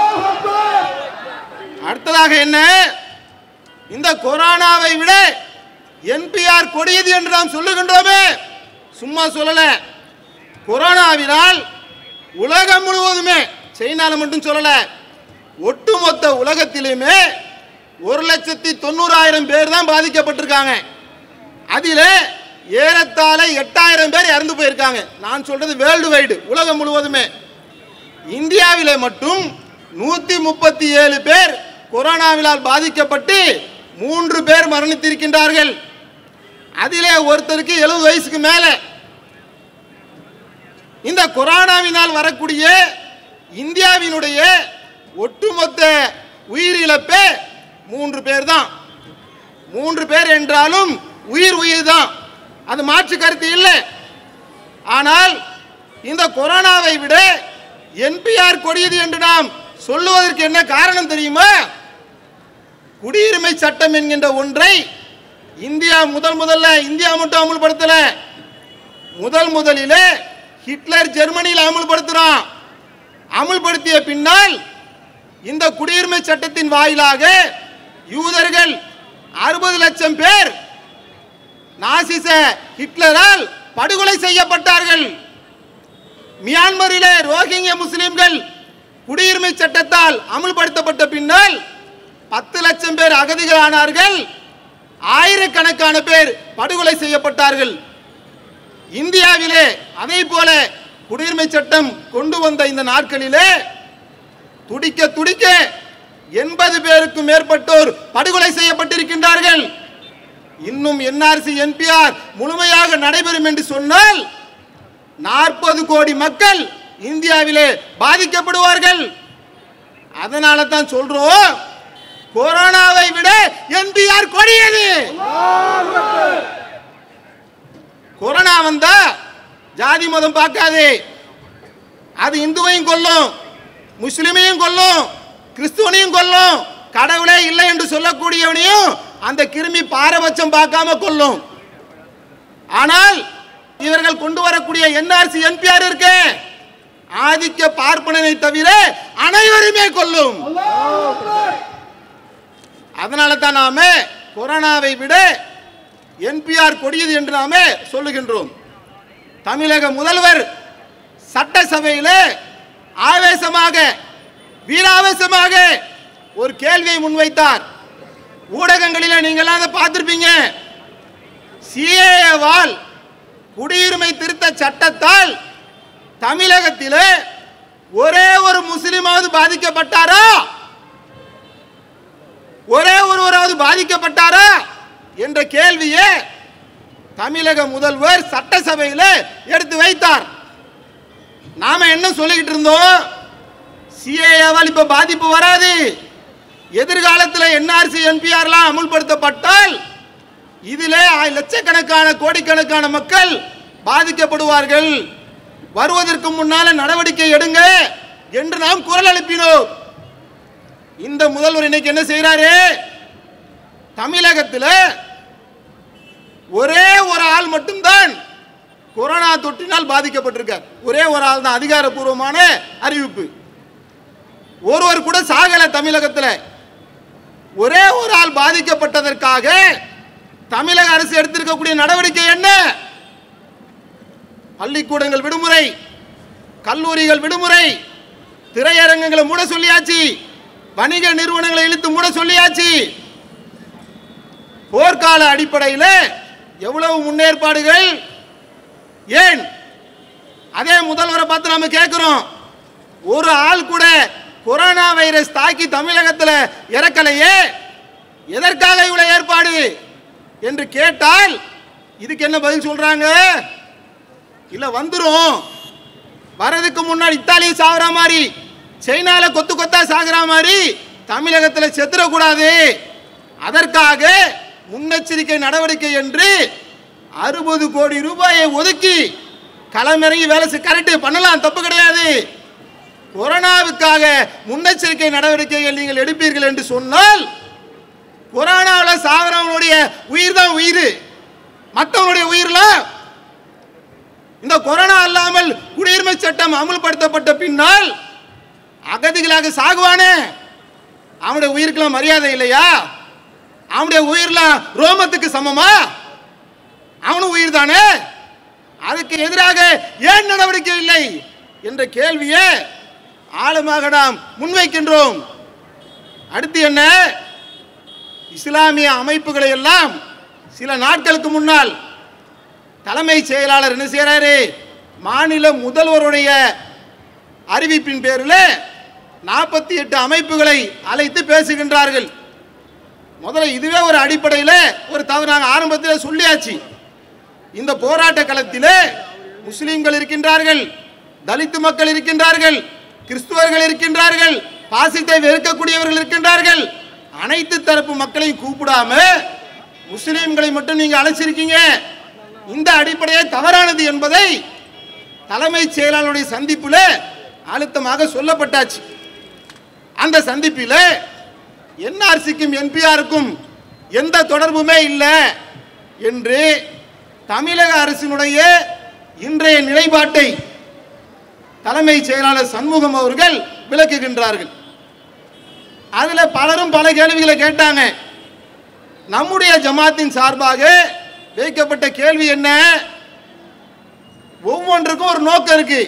அடுத்ததாக என்ன இந்த கொரோனாவை விட என்பிஆர் கொடியது என்று நாம் சொல்லுகின்றோமே சும்மா சொல்லல கொரோனாவினால் உலகம் முழுவதுமே சைனால மட்டும் சொல்லல ஒட்டுமொத்த உலகத்திலுமே ஒரு லட்சத்தி தொண்ணூறாயிரம் பேர் தான் பாதிக்கப்பட்டிருக்காங்க அதில் ஏறத்தாழ எட்டாயிரம் பேர் இறந்து போயிருக்காங்க நான் சொல்றது வேர்ல்டு வைடு உலகம் முழுவதுமே இந்தியாவிலே மட்டும் நூத்தி முப்பத்தி ஏழு பேர் கொரோனாவினால் பாதிக்கப்பட்டு மூன்று பேர் மரணித்திருக்கின்றார்கள் அதிலே ஒருத்தருக்கு எழுபது வயசுக்கு மேலே இந்த கொரோனாவினால் வரக்கூடிய இந்தியாவினுடைய ஒட்டுமொத்த உயிரிழப்பே மூன்று பேர் தான் மூன்று பேர் என்றாலும் உயிர் உயிர் தான் அது மாற்று கருத்து இல்லை ஆனால் இந்த கொரோனாவை விட என்பிஆர் கொடியது என்று நாம் சொல்லுவதற்கு என்ன காரணம் தெரியுமா குடியுரிமை சட்டம் என்கின்ற ஒன்றை இந்தியா முதல் முதல்ல இந்தியா மட்டும் அமுல்படுத்தல முதல் முதலிலே ஹிட்லர் ஜெர்மனியில் அமுல்படுத்துறான் அமுல்படுத்திய பின்னால் இந்த குடியுரிமை சட்டத்தின் வாயிலாக யூதர்கள் அறுபது லட்சம் பேர் நாசிச ஹிட்லரால் படுகொலை செய்யப்பட்டார்கள் மியான்மரிலே ரோஹிங்கிய முஸ்லிம்கள் குடியுரிமை சட்டத்தால் அமுல்படுத்தப்பட்ட பின்னால் பத்து லட்சம் பேர் அகதிகள் ஆனார்கள் ஆயிரக்கணக்கான பேர் படுகொலை செய்யப்பட்டார்கள் இந்தியாவிலே அதே போல குடியுரிமை சட்டம் கொண்டு வந்த இந்த நாட்களிலே துடிக்க துடிக்க எண்பது பேருக்கும் மேற்பட்டோர் படுகொலை செய்யப்பட்டிருக்கின்றார்கள் இன்னும் என்ஆர்சி என்பிஆர் முழுமையாக நடைபெறும் என்று சொன்னால் நாற்பது கோடி மக்கள் இந்தியாவிலே பாதிக்கப்படுவார்கள் அதனால தான் சொல்றோம் கொரோனாவை விட என்பிஆர் கொடியது கொரோனா வந்தா ஜாதி மதம் பார்க்காது அது இந்துவையும் கொல்லும் முஸ்லிமையும் கொல்லும் கிறிஸ்துவனையும் கொல்லும் கடவுளே இல்லை என்று சொல்லக்கூடியவனையும் அந்த கிருமி பாரபட்சம் பார்க்காம கொல்லும் ஆனால் இவர்கள் கொண்டு வரக்கூடிய என்ஆர்சி என்பிஆர் இருக்கு ஆதிக்க பார்ப்பனனை தவிர அனைவருமே கொல்லும் அதனால தான் நாம கொரோனாவை விட என்பிஆர் கொடியது என்று நாம சொல்லுகின்றோம் தமிழக முதல்வர் சட்டசபையில் ஆவேசமாக வீராவேசமாக ஒரு கேள்வியை முன்வைத்தார் ஊடகங்களில நீங்களாம் அதை பார்த்திருப்பீங்க சிஏவால் குடியுரிமை திருத்த சட்டத்தால் தமிழகத்தில் ஒரே ஒரு முஸ்லிமாவது பாதிக்கப்பட்டாரா ஒரே ஒருவராவது பாதிக்கப்பட்டாரா என்ற கேள்வியை தமிழக முதல்வர் சட்டசபையில் எடுத்து வைத்தார் நாம என்ன சொல்லிக்கிட்டு இருந்தோம் சிஏவால் இப்ப பாதிப்பு வராது எதிர்காலத்தில் என்ஆர்சி என்பிஆர்லாம் அமுல்படுத்தப்பட்டால் இதிலே ஆ- லட்சக்கணக்கான கோடிக்கணக்கான மக்கள் பாதிக்கப்படுவார்கள் வருவதற்கு முன்னால நடவடிக்கை எடுங்க என்று நாம் குரல் எழுப்பினோம் இந்த முதல்வர் இன்னைக்கு என்ன செய்யறாரு தமிழகத்தில் ஒரே ஒரு ஆள் மட்டும்தான் கொரோனா தொற்றினால் பாதிக்கப்பட்டிருக்கார் ஒரே ஒரு ஆள் தான் அதிகாரப்பூர்வமான அறிவிப்பு ஒருவர் கூட சாகல தமிழகத்தில் ஒரே ஒரு ஆள் பாதிக்கப்பட்டதற்காக தமிழக அரசு எடுத்திருக்கக்கூடிய நடவடிக்கை என்ன பள்ளிக்கூடங்கள் விடுமுறை கல்லூரிகள் விடுமுறை திரையரங்குகளை மூட சொல்லியாச்சு வணிக நிறுவனங்களை இழுத்து மூட சொல்லியாச்சு போர்க்கால அடிப்படையில் எவ்வளவு முன்னேற்பாடுகள் ஏன் அதே முதல்வரை பார்த்து நம்ம கேட்கிறோம் ஒரு ஆள் கூட கொரோனா வைரஸ் தாக்கி தமிழகத்தில் இறக்கலையே எதற்காக இவ்வளவு ஏற்பாடு என்று கேட்டால் இதுக்கு என்ன பதில் சொல்றாங்க இல்ல வந்துரும் வரதுக்கு முன்னாடி இத்தாலியை சாகுற மாதிரி சைனால கொத்து கொத்தா சாகுற மாதிரி தமிழகத்தில் செத்துறக்கூடாது அதற்காக முன்னெச்சரிக்கை நடவடிக்கை என்று அறுபது கோடி ரூபாயை ஒதுக்கி களமிறங்கி வேலை செய் கரெக்ட் பண்ணலாம் தப்பு கிடையாது கொரோனாவுக்காக முன்னெச்சரிக்கை நடவடிக்கைகள் நீங்கள் எடுப்பீர்கள் என்று சொன்னால் கொரோனாவில் சாகிறவங்களுடைய உயிர் தான் உயிர் மற்றவங்களுடைய உயிர்லாம் இந்த கொரோனா அல்லாமல் குடியுரிமை சட்டம் அமுல்படுத்தப்பட்ட பின்னால் அகதிகளாக சாகுவானே அவனுடைய உயிருக்கெல்லாம் மரியாதை இல்லையா அவனுடைய உயிர்லாம் ரோமத்துக்கு சமமா அவனும் உயிர் தானே அதுக்கு எதிராக ஏன் நடவடிக்கை இல்லை என்ற கேள்வியை ஆழமாக நாம் முன்வைக்கின்றோம் அடுத்து என்ன இஸ்லாமிய அமைப்புகளை எல்லாம் சில நாட்களுக்கு முன்னால் தலைமை செயலாளர் என்ன செய்யறாரு மாநில முதல்வருடைய அறிவிப்பின் பேரில் நாற்பத்தி எட்டு அமைப்புகளை அழைத்து பேசுகின்றார்கள் முதல்ல இதுவே ஒரு அடிப்படையில் ஒரு தவறு நாங்கள் ஆரம்பத்தில் சொல்லியாச்சு இந்த போராட்ட களத்திலே முஸ்லிம்கள் இருக்கின்றார்கள் தலித்து மக்கள் இருக்கின்றார்கள் கிறிஸ்துவர்கள் இருக்கின்றார்கள் பாசித்தை வெறுக்கக்கூடியவர்கள் இருக்கின்றார்கள் அனைத்து தரப்பு மக்களையும் கூப்பிடாம முஸ்லிம்களை மட்டும் நீங்க அழைச்சிருக்கீங்க இந்த அடிப்படையே தவறானது என்பதை தலைமைச் செயலாளருடைய சந்திப்புல அழுத்தமாக சொல்லப்பட்டாச்சு அந்த சந்திப்பில் என்ஆர்சிக்கும் என்பிஆருக்கும் எந்த தொடர்புமே இல்லை என்று தமிழக அரசினுடைய இன்றைய நிலைப்பாட்டை தலைமைச் செயலாளர் சண்முகம் அவர்கள் விளக்குகின்றார்கள் அதுல பலரும் பல கேள்விகளை கேட்டாங்க நம்முடைய ஜமாத்தின் சார்பாக வைக்கப்பட்ட கேள்வி என்ன ஒவ்வொன்றுக்கும் ஒரு நோக்கம் இருக்கு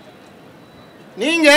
நீங்க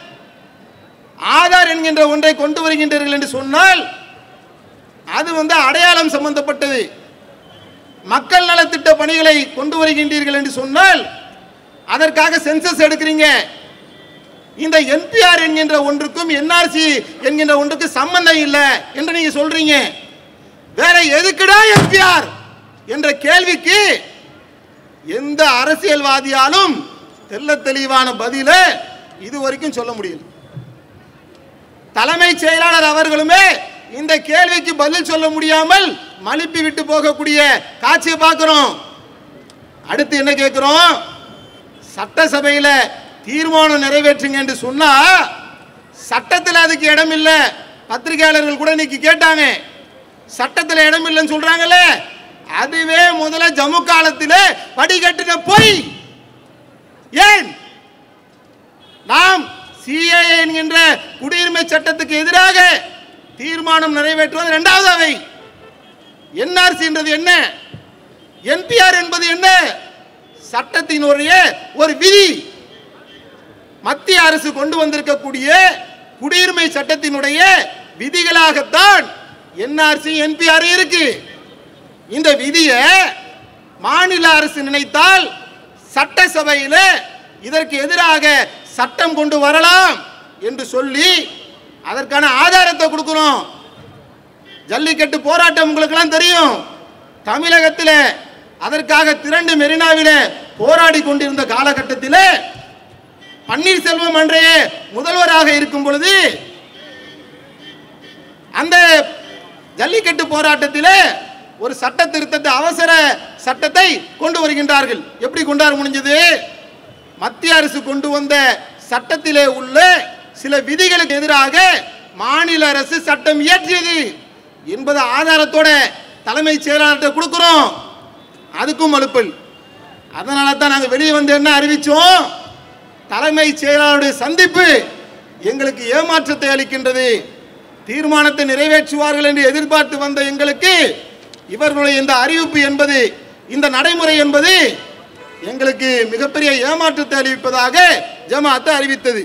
ஆதார் என்கின்ற ஒன்றை கொண்டு வருகின்றீர்கள் என்று சொன்னால் அது வந்து அடையாளம் சம்பந்தப்பட்டது மக்கள் நலத்திட்ட பணிகளை கொண்டு வருகின்றீர்கள் என்று சொன்னால் அதற்காக சென்சஸ் எடுக்கிறீங்க இந்த என்பிஆர் என்கின்ற ஒன்றுக்கும் என்ஆர்சி என்கின்ற ஒன்றுக்கு சம்பந்தம் இல்லை என்று நீங்க சொல்றீங்க வேற எதுக்குடா என்பிஆர் என்ற கேள்விக்கு எந்த அரசியல்வாதியாலும் தெள்ள தெளிவான பதில இதுவரைக்கும் சொல்ல முடியல தலைமைச் செயலாளர் அவர்களுமே இந்த கேள்விக்கு பதில் சொல்ல முடியாமல் மலிப்பி விட்டு போகக்கூடிய காட்சியை பார்க்கிறோம் அடுத்து என்ன கேட்கிறோம் சட்டசபையில தீர்மானம் நிறைவேற்றுங்க என்று சொன்னா சட்டத்தில் அதுக்கு இடம் இல்ல பத்திரிகையாளர்கள் கூட இன்னைக்கு கேட்டாங்க சட்டத்தில் இடம் இல்லைன்னு சொல்றாங்கல்ல அதுவே முதல்ல ஜம்மு காலத்தில் வடிகட்டின பொய் ஏன் நாம் சிஏஏ என்கின்ற குடியுரிமை சட்டத்துக்கு எதிராக தீர்மானம் நிறைவேற்றுவது இரண்டாவது அவை என்ஆர்சி என்றது என்ன என்பிஆர் என்பது என்ன சட்டத்தினுடைய ஒரு விதி மத்திய அரசு கொண்டு வந்திருக்கக்கூடிய குடியுரிமை சட்டத்தினுடைய விதிகளாகத்தான் என்ஆர்சி என்பிஆர் இருக்கு இந்த விதியை மாநில அரசு நினைத்தால் சட்டசபையில் இதற்கு எதிராக சட்டம் கொண்டு வரலாம் என்று சொல்லி அதற்கான ஆதாரத்தை கொடுக்கிறோம் ஜல்லிக்கட்டு போராட்டம் உங்களுக்கெல்லாம் தெரியும் தமிழகத்தில் அதற்காக திரண்டு மெரினாவிலே போராடி கொண்டிருந்த காலகட்டத்தில் பன்னீர்செல்வம் அன்றைய முதல்வராக இருக்கும் பொழுது அந்த ஜல்லிக்கட்டு போராட்டத்தில் ஒரு சட்ட திருத்தத்தை அவசர சட்டத்தை கொண்டு வருகின்றார்கள் எப்படி கொண்டு வர முடிஞ்சது மத்திய அரசு கொண்டு வந்த சட்டத்திலே உள்ள சில விதிகளுக்கு எதிராக மாநில அரசு சட்டம் இயற்றியது என்பது ஆதாரத்தோட தலைமைச் செயலாளர்கிட்ட கொடுக்கிறோம் அதுக்கும் மலுப்பல் அதனால தான் நாங்கள் வெளியே வந்து என்ன அறிவிச்சோம் தலைமைச் செயலாளருடைய சந்திப்பு எங்களுக்கு ஏமாற்றத்தை அளிக்கின்றது தீர்மானத்தை நிறைவேற்றுவார்கள் என்று எதிர்பார்த்து வந்த எங்களுக்கு இவர்களுடைய இந்த அறிவிப்பு என்பது இந்த நடைமுறை என்பது எங்களுக்கு மிகப்பெரிய ஏமாற்றத்தை அளிப்பதாக ஜமாத்து அறிவித்தது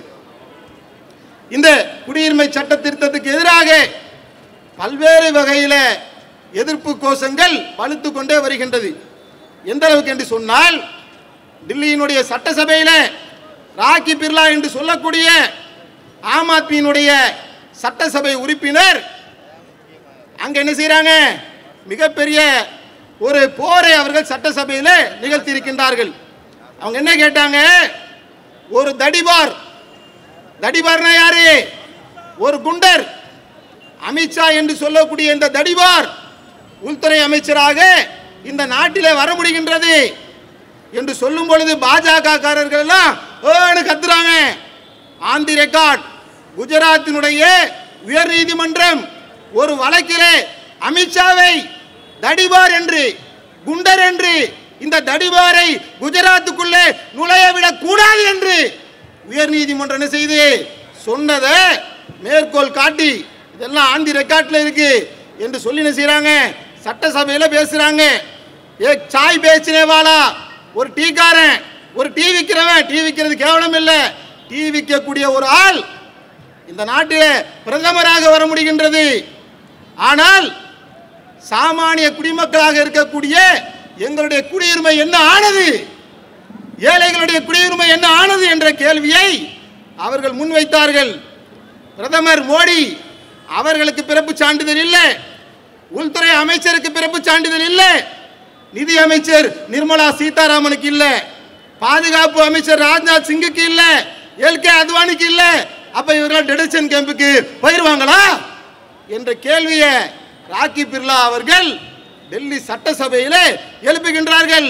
இந்த குடியுரிமை சட்ட திருத்தத்துக்கு எதிராக பல்வேறு வகையில எதிர்ப்பு கோஷங்கள் வலுத்து கொண்டே வருகின்றது எந்த அளவுக்கு என்று சொன்னால் டில்லியினுடைய சட்டசபையில் ராக்கி பிர்லா என்று சொல்லக்கூடிய ஆம் ஆத்மியினுடைய சட்டசபை உறுப்பினர் அங்க என்ன செய்றாங்க மிகப்பெரிய ஒரு போரை அவர்கள் சட்டசபையில் நிகழ்த்தி இருக்கின்றார்கள் அவங்க என்ன கேட்டாங்க ஒரு தடிபார் தடிபார்னா யாரு ஒரு குண்டர் அமித்ஷா என்று சொல்லக்கூடிய இந்த தடிபார் உள்துறை அமைச்சராக இந்த நாட்டிலே வர முடிகின்றது என்று சொல்லும் பொழுது பாஜக காரர்கள் எல்லாம் ஏன்னு கத்துறாங்க ஆன் தி ரெக்கார்ட் குஜராத்தினுடைய உயர் நீதிமன்றம் ஒரு வழக்கிலே அமித்ஷாவை தடிபார் என்று குண்டர் என்று இந்த தடிபாரை குஜராத்துக்குள்ளே நுழைய விடக் கூடாது என்று உயர் நீதிமன்றம் என்ன செய்து சொன்னதை மேற்கோள் காட்டி இதெல்லாம் ஆந்தி ரெக்கார்ட்ல இருக்கு என்று சொல்லி என்ன செய்றாங்க சட்டசபையில பேசுறாங்க ஏ சாய் பேச்சினே வாலா ஒரு டீக்காரன் ஒரு டீ விற்கிறவன் டீ விற்கிறது கேவலம் இல்லை டீ விற்கக்கூடிய ஒரு ஆள் இந்த நாட்டில் பிரதமராக வர முடிகின்றது ஆனால் சாமானிய குடிமக்களாக இருக்கக்கூடிய எங்களுடைய குடியுரிமை என்ன ஆனது ஏழைகளுடைய குடியுரிமை என்ன ஆனது என்ற கேள்வியை அவர்கள் முன்வைத்தார்கள் பிரதமர் மோடி அவர்களுக்கு பிறப்பு சான்றிதழ் இல்லை உள்துறை அமைச்சருக்கு பிறப்பு சான்றிதழ் இல்லை நிதி அமைச்சர் நிர்மலா சீதாராமனுக்கு இல்லை பாதுகாப்பு அமைச்சர் ராஜ்நாத் சிங்குக்கு இல்லை எல்கே அத்வானிக்கு இல்லை அப்ப இவர்கள் டெடிஷன் கேம்புக்கு போயிருவாங்களா என்ற கேள்வியை ராக்கி பிர்லா அவர்கள் டெல்லி சட்டசபையிலே எழுப்புகின்றார்கள்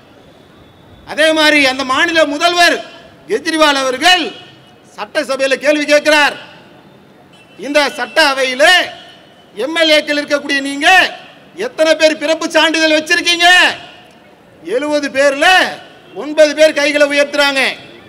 அதே மாதிரி அந்த மாநில முதல்வர் கெஜ்ரிவால் அவர்கள் சட்டசபையில் கேள்வி கேட்கிறார் இந்த சட்ட அவையில் எம்எல்ஏக்கள் இருக்கக்கூடிய நீங்க எத்தனை பேர் பிறப்பு சான்றிதழ் வச்சிருக்கீங்க எழுபது பேர்ல ஒன்பது பேர் கைகளை உயர்த்துறாங்க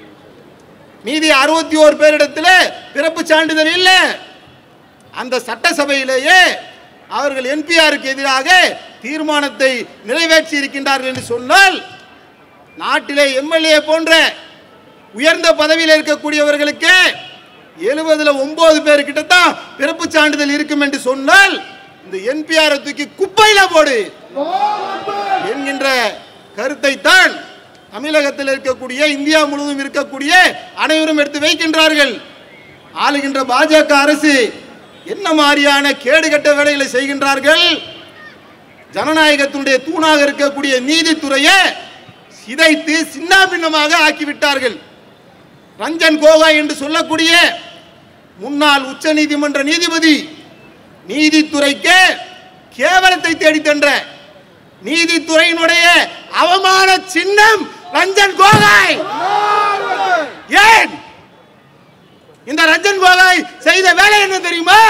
மீதி அறுபத்தி ஓரு பேரிடத்துல பிறப்பு சான்றிதழ் இல்லை அந்த சட்டசபையிலேயே அவர்கள் என்பிஆருக்கு எதிராக தீர்மானத்தை நிறைவேற்றி இருக்கின்றார்கள் என்று சொன்னால் நாட்டிலே எம்எல்ஏ போன்ற உயர்ந்த பதவியில் இருக்கக்கூடியவர்களுக்கு எழுபதுல ஒன்பது பேர் கிட்ட தான் பிறப்பு சான்றிதழ் இருக்கும் என்று சொன்னால் இந்த என்பிஆர் தூக்கி குப்பையில போடு என்கின்ற கருத்தை தான் தமிழகத்தில் இருக்கக்கூடிய இந்தியா முழுவதும் இருக்கக்கூடிய அனைவரும் எடுத்து வைக்கின்றார்கள் ஆளுகின்ற பாஜக அரசு என்ன மாதிரியான கேடுகட்ட வேலைகளை செய்கின்றார்கள் ஜனநாயகத்தினுடைய தூணாக இருக்கக்கூடிய நீதித்துறையை சிதைத்து சின்னாபின்னமாக ஆக்கிவிட்டார்கள் ரஞ்சன் கோகாய் என்று சொல்லக்கூடிய முன்னாள் உச்ச நீதிமன்ற நீதிபதி நீதித்துறைக்கு கேவலத்தை தேடித் தன்ற நீதித்துறையினுடைய அவமான சின்னம் ரஞ்சன் கோகாய் ஏன் இந்த ரஞ்சன் கோகாய் செய்த வேலை என்ன தெரியுமா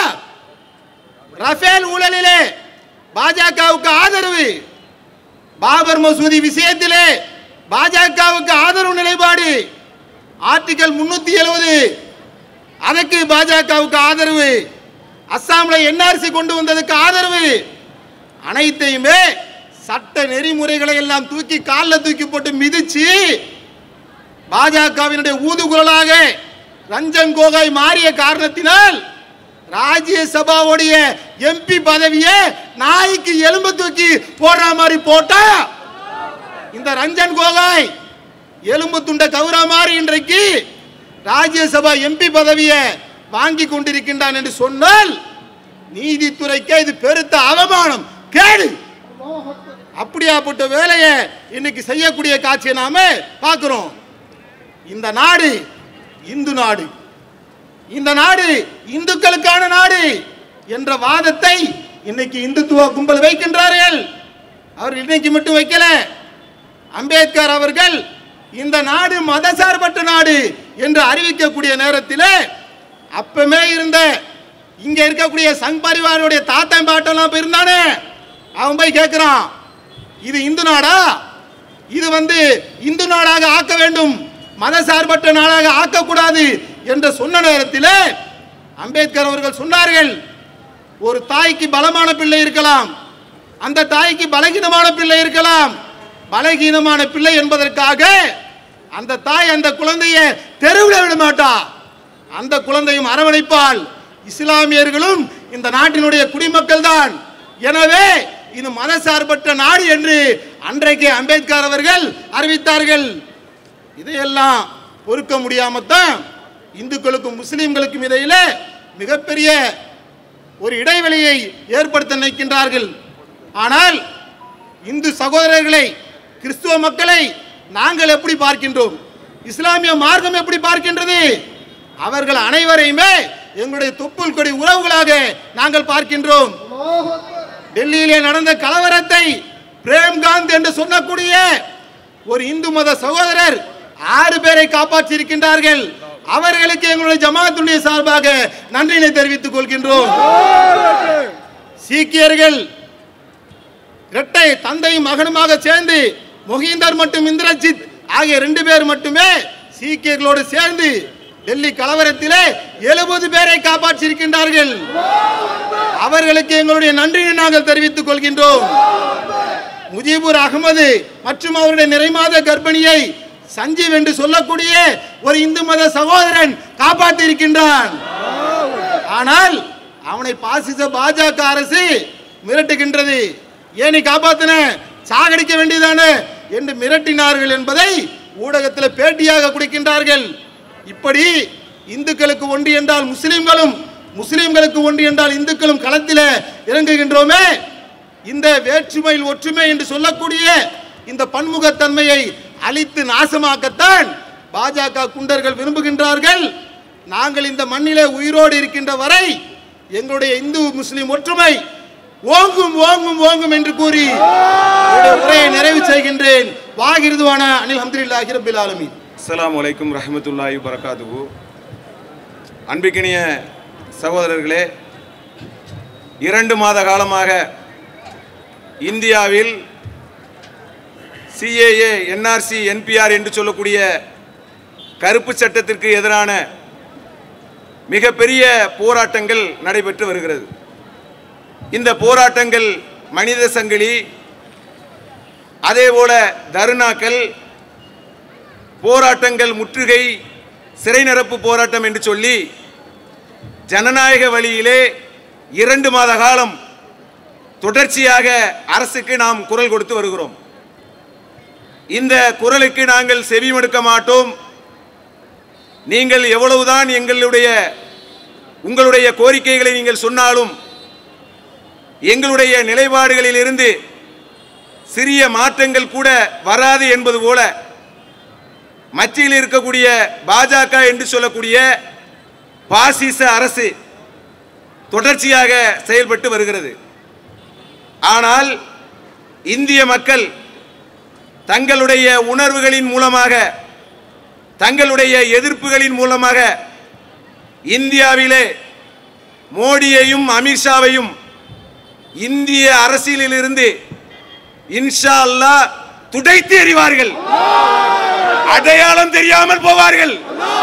ரஃபேல் ஊழலிலே பாஜகவுக்கு ஆதரவு பாபர் மசூதி விஷயத்திலே பாஜகவுக்கு ஆதரவு நிலைப்பாடு ஆர்டிகல் முன்னூத்தி எழுபது அதற்கு பாஜகவுக்கு ஆதரவு அஸ்ஸாம்ல என்ஆர்சி கொண்டு வந்ததுக்கு ஆதரவு அனைத்தையுமே சட்ட நெறிமுறைகளை எல்லாம் தூக்கி காலில் தூக்கி போட்டு மிதிச்சு பாஜகவினுடைய ஊதுகுரலாக ரஞ்சன் கோகாய் மாறிய காரணத்தினால் ராஜ்யசபாவுடைய எம்பி பதவியை நாய்க்கு எலும்பு தூக்கி போடுற மாதிரி போட்டா இந்த ரஞ்சன் கோகாய் எலும்பு துண்ட கவுரா மாதிரி இன்றைக்கு ராஜ்யசபா எம்பி பதவியை வாங்கி கொண்டிருக்கின்றான் என்று சொன்னால் நீதித்துறைக்கு இது பெருத்த அவமானம் கேடு அப்படியாப்பட்ட வேலையை இன்னைக்கு செய்யக்கூடிய காட்சியை நாம பார்க்கிறோம் இந்த நாடு இந்து நாடு இந்த நாடு இந்துக்களுக்கான நாடு என்ற வாதத்தை இன்னைக்கு இந்துத்துவ கும்பல் வைக்கின்றார்கள் அவர் இன்னைக்கு மட்டும் வைக்கல அம்பேத்கர் அவர்கள் இந்த நாடு மதசார்பற்ற நாடு என்று அறிவிக்கக்கூடிய நேரத்தில் அப்பமே இருந்த இங்க இருக்கக்கூடிய சங் பரிவாருடைய தாத்தன் பாட்டெல்லாம் போய் இருந்தானே அவன் போய் கேட்கிறான் இது இந்து நாடா இது வந்து இந்து நாடாக ஆக்க வேண்டும் மதசார்பற்ற நாடாக ஆக்கக்கூடாது என்று சொன்ன நேரத்தில் அம்பேத்கர் அவர்கள் சொன்னார்கள் ஒரு தாய்க்கு பலமான பிள்ளை இருக்கலாம் அந்த தாய்க்கு பலகீனமான பிள்ளை இருக்கலாம் பலகீனமான பிள்ளை என்பதற்காக அந்த தாய் அந்த குழந்தையை தெருவில் விட மாட்டா அந்த குழந்தையும் அரவணைப்பால் இஸ்லாமியர்களும் இந்த நாட்டினுடைய குடிமக்கள் தான் எனவே இது மதசார்பற்ற நாடு என்று அன்றைக்கு அம்பேத்கர் அவர்கள் அறிவித்தார்கள் இதையெல்லாம் பொறுக்க முடியாமத்தான் இந்துக்களுக்கும் முஸ்லிம்களுக்கும் இடையில மிகப்பெரிய ஒரு இடைவெளியை ஏற்படுத்த நினைக்கின்றார்கள் ஆனால் இந்து சகோதரர்களை கிறிஸ்துவ மக்களை நாங்கள் எப்படி பார்க்கின்றோம் இஸ்லாமிய மார்க்கம் எப்படி பார்க்கின்றது அவர்கள் அனைவரையுமே எங்களுடைய தொப்புள் கொடி உறவுகளாக நாங்கள் பார்க்கின்றோம் டெல்லியிலே நடந்த கலவரத்தை பிரேம்காந்த் என்று சொல்லக்கூடிய ஒரு இந்து மத சகோதரர் ஆறு பேரை காப்பாற்றி இருக்கின்றார்கள் அவர்களுக்கு எங்களுடைய ஜமாத்துடைய சார்பாக நன்றினை தெரிவித்துக் கொள்கின்றோம் சீக்கியர்கள் இரட்டை தந்தையும் மகனுமாக சேர்ந்து மொஹிந்தர் மற்றும் இந்திரஜித் ஆகிய ரெண்டு பேர் மட்டுமே சீக்கியர்களோடு சேர்ந்து டெல்லி கலவரத்திலே எழுபது பேரை காப்பாற்றி இருக்கின்றார்கள் அவர்களுக்கு எங்களுடைய நன்றியை நாங்கள் தெரிவித்துக் கொள்கின்றோம் முஜிபுர் அகமது மற்றும் அவருடைய நிறைமாத கர்ப்பிணியை சஞ்சீவ் என்று சொல்லக்கூடிய ஒரு இந்து மத சகோதரன் காப்பாற்றி இருக்கின்றான் ஆனால் அவனை பாசிச பாஜக அரசு மிரட்டுகின்றது ஏன் நீ காப்பாத்தின சாகடிக்க வேண்டியதானே என்று மிரட்டினார்கள் என்பதை ஊடகத்தில் பேட்டியாக கொடுக்கின்றார்கள் இப்படி இந்துக்களுக்கு ஒன்று என்றால் முஸ்லிம்களும் முஸ்லிம்களுக்கு ஒன்று என்றால் இந்துக்களும் களத்தில் இறங்குகின்றோமே இந்த வேற்றுமையில் ஒற்றுமை என்று சொல்லக்கூடிய இந்த பன்முகத்தன்மையை அழித்து நாசமாக்கத்தான் பாஜக குண்டர்கள் விரும்புகின்றார்கள் நாங்கள் இந்த மண்ணிலே உயிரோடு இருக்கின்ற வரை எங்களுடைய இந்து முஸ்லிம் ஒற்றுமை ஓங்கும் ஓங்கும் ஓங்கும் என்று கூறி என்னுடைய உரையை நிறைவு செய்கின்றேன் வாகிருதுவான அனில் அஹமதுல்லாஹி ரபில் ஆலமீன் அஸ்ஸலாமு அலைக்கும் ரஹமத்துல்லாஹி வரகாத்துஹு அன்பிக்கினிய சகோதரர்களே இரண்டு மாத காலமாக இந்தியாவில் சிஏஏ என்ஆர்சி என்பிஆர் என்று சொல்லக்கூடிய கருப்பு சட்டத்திற்கு எதிரான மிகப்பெரிய போராட்டங்கள் நடைபெற்று வருகிறது இந்த போராட்டங்கள் மனித சங்கிலி அதேபோல தருணாக்கள் போராட்டங்கள் முற்றுகை சிறை நிரப்பு போராட்டம் என்று சொல்லி ஜனநாயக வழியிலே இரண்டு மாத காலம் தொடர்ச்சியாக அரசுக்கு நாம் குரல் கொடுத்து வருகிறோம் இந்த குரலுக்கு நாங்கள் செவிமடுக்க மாட்டோம் நீங்கள் எவ்வளவுதான் எங்களுடைய உங்களுடைய கோரிக்கைகளை நீங்கள் சொன்னாலும் எங்களுடைய நிலைப்பாடுகளில் இருந்து சிறிய மாற்றங்கள் கூட வராது என்பது போல மத்தியில் இருக்கக்கூடிய பாஜக என்று சொல்லக்கூடிய பாசிச அரசு தொடர்ச்சியாக செயல்பட்டு வருகிறது ஆனால் இந்திய மக்கள் தங்களுடைய உணர்வுகளின் மூலமாக தங்களுடைய எதிர்ப்புகளின் மூலமாக இந்தியாவிலே மோடியையும் அமித்ஷாவையும் இந்திய அரசியலிலிருந்து இன்ஷா அல்லாஹ் துடைத்து எறிவார்கள் அடையாளம் தெரியாமல் போவார்கள்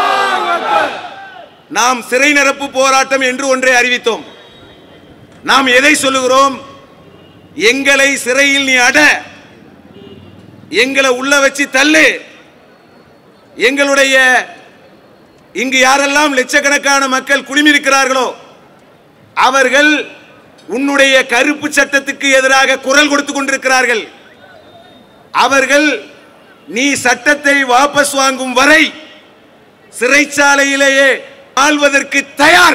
நாம் சிறை நிரப்பு போராட்டம் என்று ஒன்றை அறிவித்தோம் நாம் எதை சொல்லுகிறோம் எங்களை சிறையில் நீ அட எங்களை உள்ள வச்சு தள்ளு எங்களுடைய இங்கு யாரெல்லாம் லட்சக்கணக்கான மக்கள் குழுமியிருக்கிறார்களோ அவர்கள் உன்னுடைய கருப்பு சட்டத்துக்கு எதிராக குரல் கொடுத்து கொண்டிருக்கிறார்கள் அவர்கள் நீ சட்டத்தை வாபஸ் வாங்கும் வரை சிறைச்சாலையிலேயே ஆள்வதற்கு தயார்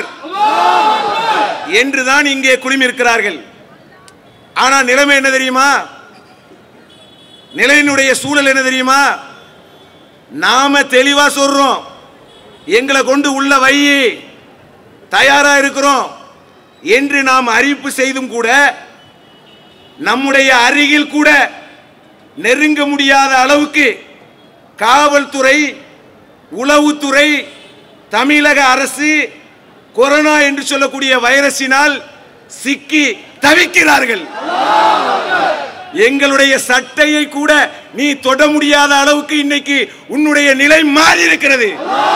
என்றுதான் இங்கே குழுமியிருக்கிறார்கள் ஆனா நிலைமை என்ன தெரியுமா நிலையினுடைய சூழல் என்ன தெரியுமா நாம தெளிவா சொல்றோம் எங்களை கொண்டு உள்ள வை தயாரா இருக்கிறோம் என்று நாம் அறிவிப்பு செய்தும் கூட நம்முடைய அருகில் கூட நெருங்க முடியாத அளவுக்கு காவல்துறை உளவுத்துறை தமிழக அரசு கொரோனா என்று சொல்லக்கூடிய வைரஸினால் சிக்கி தவிக்கிறார்கள் எங்களுடைய சட்டையை கூட நீ தொட முடியாத அளவுக்கு இன்னைக்கு உன்னுடைய நிலை மாறி இருக்கிறது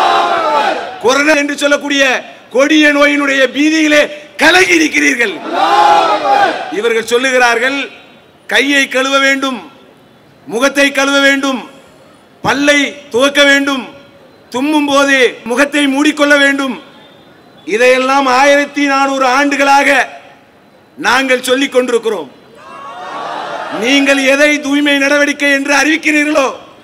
கொரோனா என்று சொல்லக்கூடிய கொடிய நோயினுடைய பீதியிலே கலகி இருக்கிறீர்கள் இவர்கள் சொல்லுகிறார்கள் கையை கழுவ வேண்டும் முகத்தை கழுவ வேண்டும் பல்லை துவக்க வேண்டும் தும்மும் போது முகத்தை மூடிக்கொள்ள வேண்டும் இதையெல்லாம் ஆயிரத்தி நானூறு ஆண்டுகளாக நாங்கள் சொல்லிக் கொண்டிருக்கிறோம் நீங்கள் எதை தூய்மை நடவடிக்கை என்று அறிவிக்கிறீர்களோ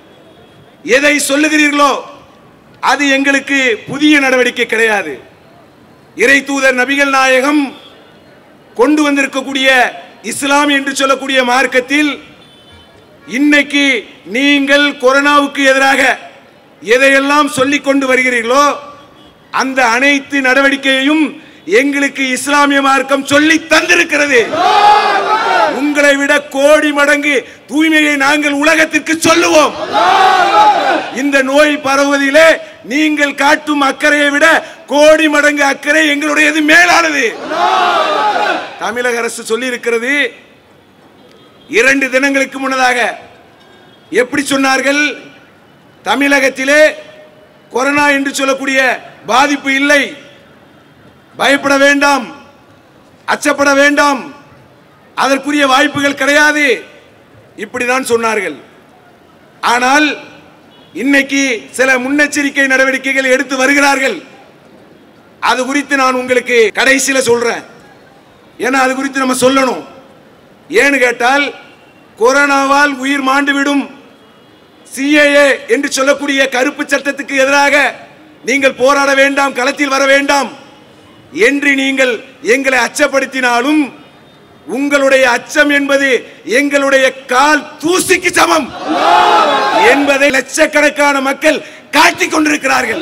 எதை சொல்லுகிறீர்களோ அது எங்களுக்கு புதிய நடவடிக்கை கிடையாது இறை தூதர் நபிகள் நாயகம் கொண்டு வந்திருக்கக்கூடிய இஸ்லாம் என்று சொல்லக்கூடிய மார்க்கத்தில் இன்னைக்கு நீங்கள் கொரோனாவுக்கு எதிராக எதையெல்லாம் சொல்லிக் கொண்டு வருகிறீர்களோ அந்த அனைத்து நடவடிக்கையையும் எங்களுக்கு இஸ்லாமிய மார்க்கம் சொல்லி தந்திருக்கிறது உங்களை விட கோடி மடங்கு தூய்மையை நாங்கள் உலகத்திற்கு சொல்லுவோம் இந்த நோய் பரவுவதிலே நீங்கள் காட்டும் அக்கறையை விட கோடி மடங்கு அக்கறை எங்களுடையது மேலானது தமிழக அரசு சொல்லி இருக்கிறது இரண்டு தினங்களுக்கு முன்னதாக எப்படி சொன்னார்கள் தமிழகத்திலே கொரோனா என்று சொல்லக்கூடிய பாதிப்பு இல்லை பயப்பட வேண்டாம் அச்சப்பட வேண்டாம் அதற்குரிய வாய்ப்புகள் கிடையாது இப்படிதான் சொன்னார்கள் ஆனால் இன்னைக்கு சில முன்னெச்சரிக்கை நடவடிக்கைகள் எடுத்து வருகிறார்கள் அது குறித்து நான் உங்களுக்கு கடைசியில சொல்றேன் ஏன்னா அது குறித்து நம்ம சொல்லணும் ஏன்னு கேட்டால் கொரோனாவால் உயிர் மாண்டுவிடும் சிஏஏ என்று சொல்லக்கூடிய கருப்பு சட்டத்துக்கு எதிராக நீங்கள் போராட வேண்டாம் களத்தில் வர வேண்டாம் என்று நீங்கள் எங்களை அச்சப்படுத்தினாலும் உங்களுடைய அச்சம் என்பது எங்களுடைய கால் தூசிக்கு சமம் என்பதை லட்சக்கணக்கான மக்கள் காட்டிக் கொண்டிருக்கிறார்கள்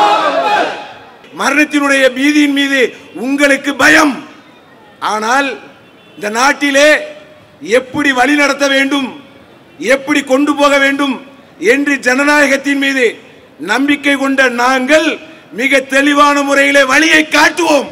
மரணத்தினுடைய பீதியின் மீது உங்களுக்கு பயம் ஆனால் இந்த நாட்டிலே எப்படி வழி நடத்த வேண்டும் எப்படி கொண்டு போக வேண்டும் என்று ஜனநாயகத்தின் மீது நம்பிக்கை கொண்ட நாங்கள் மிக தெளிவான முறையிலே வழியை காட்டுவோம்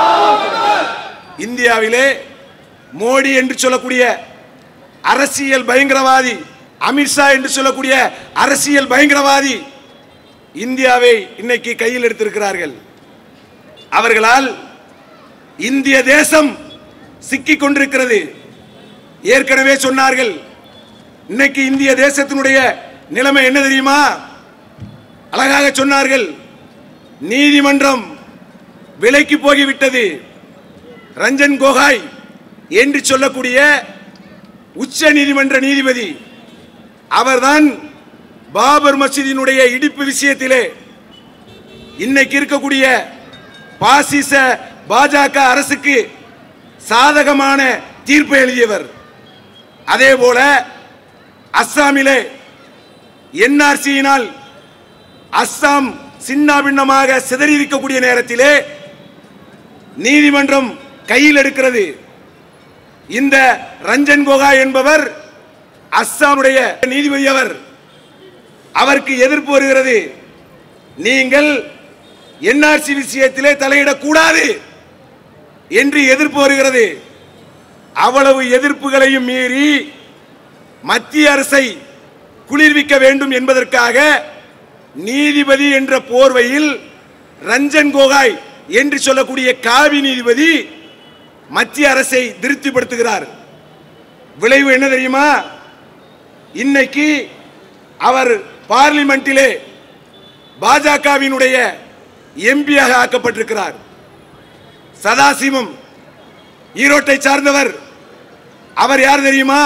இந்தியாவிலே மோடி என்று சொல்லக்கூடிய அரசியல் பயங்கரவாதி அமித்ஷா என்று சொல்லக்கூடிய அரசியல் பயங்கரவாதி இந்தியாவை இன்னைக்கு கையில் எடுத்திருக்கிறார்கள் அவர்களால் இந்திய தேசம் சிக்கிக் கொண்டிருக்கிறது ஏற்கனவே சொன்னார்கள் இன்னைக்கு இந்திய தேசத்தினுடைய நிலைமை என்ன தெரியுமா அழகாக சொன்னார்கள் நீதிமன்றம் விலைக்கு போகிவிட்டது ரஞ்சன் கோகாய் என்று சொல்லக்கூடிய உச்ச நீதிமன்ற நீதிபதி அவர்தான் பாபர் மசீதியினுடைய இடிப்பு விஷயத்திலே இன்னைக்கு இருக்கக்கூடிய பாசிச பாஜக அரசுக்கு சாதகமான தீர்ப்பு எழுதியவர் அதே போல அஸ்ஸாமிலே என்ஆர்சியினால் அஸ்ஸாம் சின்னாபின்னமாக சிதறியிருக்கக்கூடிய நேரத்திலே நீதிமன்றம் கையில் எடுக்கிறது இந்த ரஞ்சன் கோகாய் என்பவர் அஸ்ஸாமுடைய நீதிபதி அவர் அவருக்கு எதிர்ப்பு வருகிறது நீங்கள் என்ஆர்சி விஷயத்திலே தலையிடக்கூடாது என்று எதிர்ப்பு வருகிறது அவ்வளவு எதிர்ப்புகளையும் மீறி மத்திய அரசை குளிர்விக்க வேண்டும் என்பதற்காக நீதிபதி என்ற போர்வையில் ரஞ்சன் கோகாய் என்று சொல்லக்கூடிய காவி நீதிபதி மத்திய அரசை திருப்திப்படுத்துகிறார் விளைவு என்ன தெரியுமா இன்னைக்கு அவர் பார்லிமெண்டிலே பாஜகவினுடைய எம்பியாக ஆக்கப்பட்டிருக்கிறார் சதாசிவம் ஈரோட்டை சார்ந்தவர் அவர் யார் தெரியுமா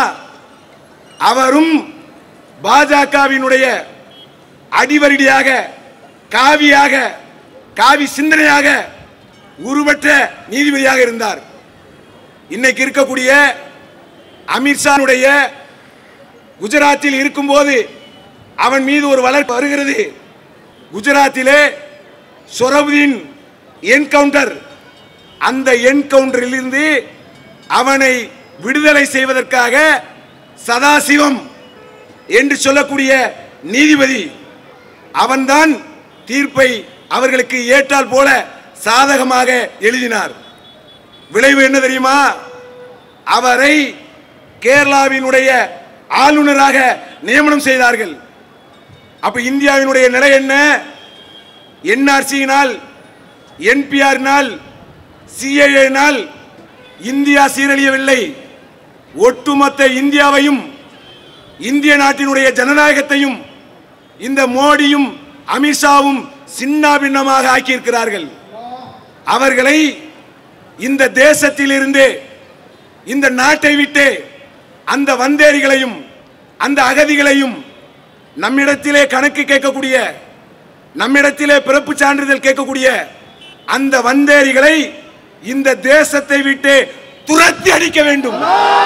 அவரும் பாஜகவினுடைய அடிவருடியாக காவியாக காவி சிந்தனையாக உருவற்ற நீதிபதியாக இருந்தார் இன்னைக்கு இருக்கக்கூடிய அமித்ஷானுடைய குஜராத்தில் இருக்கும்போது அவன் மீது ஒரு வழக்கு வருகிறது குஜராத்திலே சொரவுதீன் என்கவுண்டர் அந்த என்கவுண்டரில் இருந்து அவனை விடுதலை செய்வதற்காக சதாசிவம் என்று சொல்லக்கூடிய நீதிபதி அவன்தான் தீர்ப்பை அவர்களுக்கு ஏற்றால் போல சாதகமாக எழுதினார் விளைவு என்ன தெரியுமா அவரை கேரளாவினுடைய ஆளுநராக நியமனம் செய்தார்கள் அப்ப இந்தியாவினுடைய நிலை என்ன என்ஆர்சியினால் என்பிஆர்னால் சிஏஏனால் இந்தியா சீரழியவில்லை ஒட்டுமொத்த இந்தியாவையும் இந்திய நாட்டினுடைய ஜனநாயகத்தையும் இந்த மோடியும் அமித்ஷாவும் சின்னாபின்னமாக ஆக்கியிருக்கிறார்கள் அவர்களை இந்த தேசத்திலிருந்து இந்த நாட்டை விட்டு அந்த வந்தேரிகளையும் அந்த அகதிகளையும் நம்மிடத்திலே கணக்கு கேட்கக்கூடிய நம்மிடத்திலே பிறப்பு சான்றிதழ் கேட்கக்கூடிய அந்த வந்தேரிகளை இந்த தேசத்தை விட்டு துரத்தி அடிக்க வேண்டும்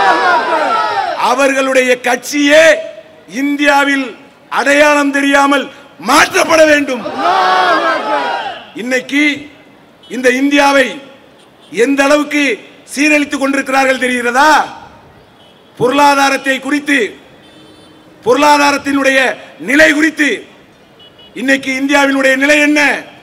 அவர்களுடைய கட்சியே இந்தியாவில் அடையாளம் தெரியாமல் மாற்றப்பட வேண்டும் இன்னைக்கு இந்த இந்தியாவை எந்த அளவுக்கு சீரழித்துக் கொண்டிருக்கிறார்கள் தெரிகிறதா பொருளாதாரத்தை குறித்து பொருளாதாரத்தினுடைய நிலை குறித்து இன்னைக்கு இந்தியாவினுடைய நிலை என்ன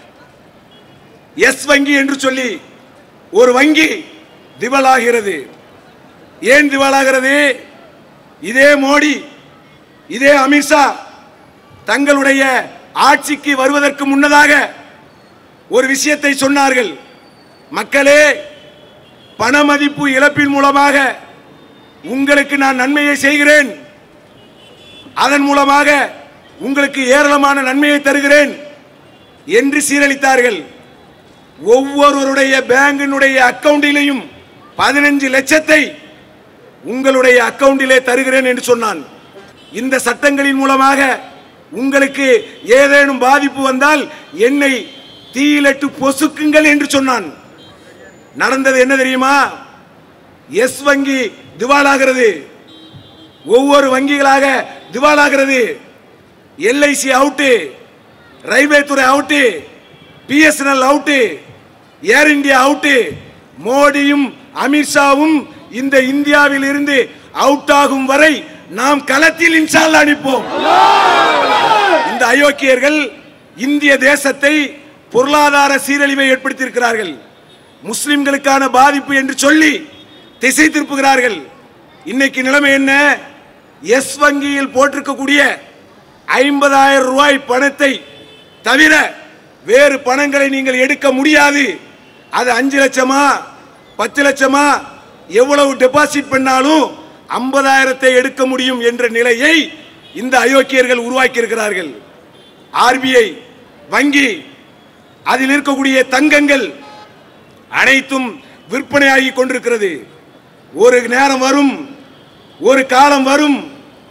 எஸ் வங்கி என்று சொல்லி ஒரு வங்கி திவாலாகிறது ஏன் திவாலாகிறது இதே மோடி இதே அமித்ஷா தங்களுடைய ஆட்சிக்கு வருவதற்கு முன்னதாக ஒரு விஷயத்தை சொன்னார்கள் மக்களே பண மதிப்பு இழப்பின் மூலமாக உங்களுக்கு நான் நன்மையை செய்கிறேன் அதன் மூலமாக உங்களுக்கு ஏராளமான நன்மையை தருகிறேன் என்று சீரழித்தார்கள் ஒவ்வொருவருடைய பேங்கினுடைய அக்கவுண்டிலையும் பதினஞ்சு லட்சத்தை உங்களுடைய அக்கவுண்டிலே தருகிறேன் என்று சொன்னான் இந்த சட்டங்களின் மூலமாக உங்களுக்கு ஏதேனும் பாதிப்பு வந்தால் என்னை தீயிலட்டு பொசுக்குங்கள் என்று சொன்னான் நடந்தது என்ன தெரியுமா எஸ் வங்கி திவாலாகிறது ஒவ்வொரு வங்கிகளாக திவாலாகிறது எல்ஐசி அவுட்டு ரயில்வே துறை out BSNL out Air India out மோடியும் அமித்ஷாவும் இந்த இந்தியாவில் இருந்து அவுட் ஆகும் வரை நாம் களத்தில் இன்ஷால்லா அனுப்போம் இந்த அயோக்கியர்கள் இந்திய தேசத்தை பொருளாதார சீரழிவை ஏற்படுத்தியிருக்கிறார்கள் முஸ்லிம்களுக்கான பாதிப்பு என்று சொல்லி திசை திருப்புகிறார்கள் இன்னைக்கு நிலைமை என்ன எஸ் வங்கியில் போட்டிருக்கக்கூடிய ஐம்பதாயிரம் ரூபாய் பணத்தை தவிர வேறு பணங்களை நீங்கள் எடுக்க முடியாது அது அஞ்சு லட்சமா பத்து லட்சமா எவ்வளவு டெபாசிட் பண்ணாலும் ஐம்பதாயிரத்தை எடுக்க முடியும் என்ற நிலையை இந்த அயோக்கியர்கள் உருவாக்கி இருக்கிறார்கள் ஆர்பிஐ வங்கி அதில் இருக்கக்கூடிய தங்கங்கள் அனைத்தும் விற்பனையாகி கொண்டிருக்கிறது ஒரு நேரம் வரும் ஒரு காலம் வரும்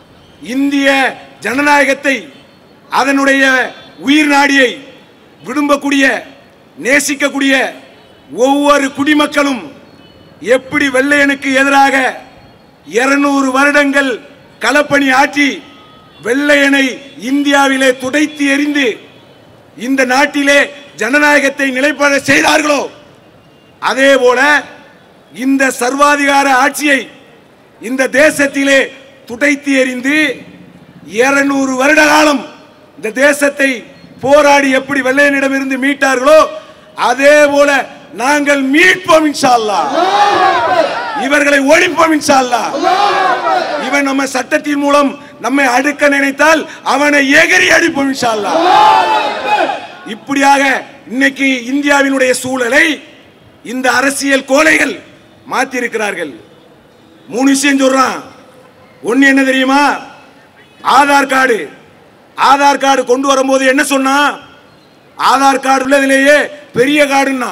இந்திய ஜனநாயகத்தை அதனுடைய உயிர் நாடியை விரும்பக்கூடிய நேசிக்கக்கூடிய ஒவ்வொரு குடிமக்களும் எப்படி வெள்ளையனுக்கு எதிராக இருநூறு வருடங்கள் களப்பணி ஆற்றி வெள்ளையனை இந்தியாவிலே துடைத்து எறிந்து இந்த நாட்டிலே ஜனநாயகத்தை நிலைப்பட செய்தார்களோ அதே போல இந்த சர்வாதிகார ஆட்சியை இந்த தேசத்திலே துடைத்து எறிந்து இருநூறு வருட காலம் இந்த தேசத்தை போராடி எப்படி வெள்ளையனிடமிருந்து மீட்டார்களோ அதே போல நாங்கள் மீட்போம் இன்ஷா அல்லாஹ் இவர்களை ஒழிப்போம் இன்ஷா அல்லாஹ் இவன் நம்ம சட்டத்தின் மூலம் நம்மை அடுக்க நினைத்தால் அவனை எகிரி அடிப்போம் இன்ஷா அல்லாஹ் இப்படியாக இன்னைக்கு இந்தியாவினுடைய சூழலை இந்த அரசியல் கோழைகள் மாத்தி இருக்கிறார்கள் மூணு விஷயம் சொல்றான் ஒன்னு என்ன தெரியுமா ஆதார் கார்டு ஆதார் கார்டு கொண்டு வரும்போது என்ன சொன்னா ஆதார் கார்டு உள்ளதிலேயே பெரிய கார்டுன்னா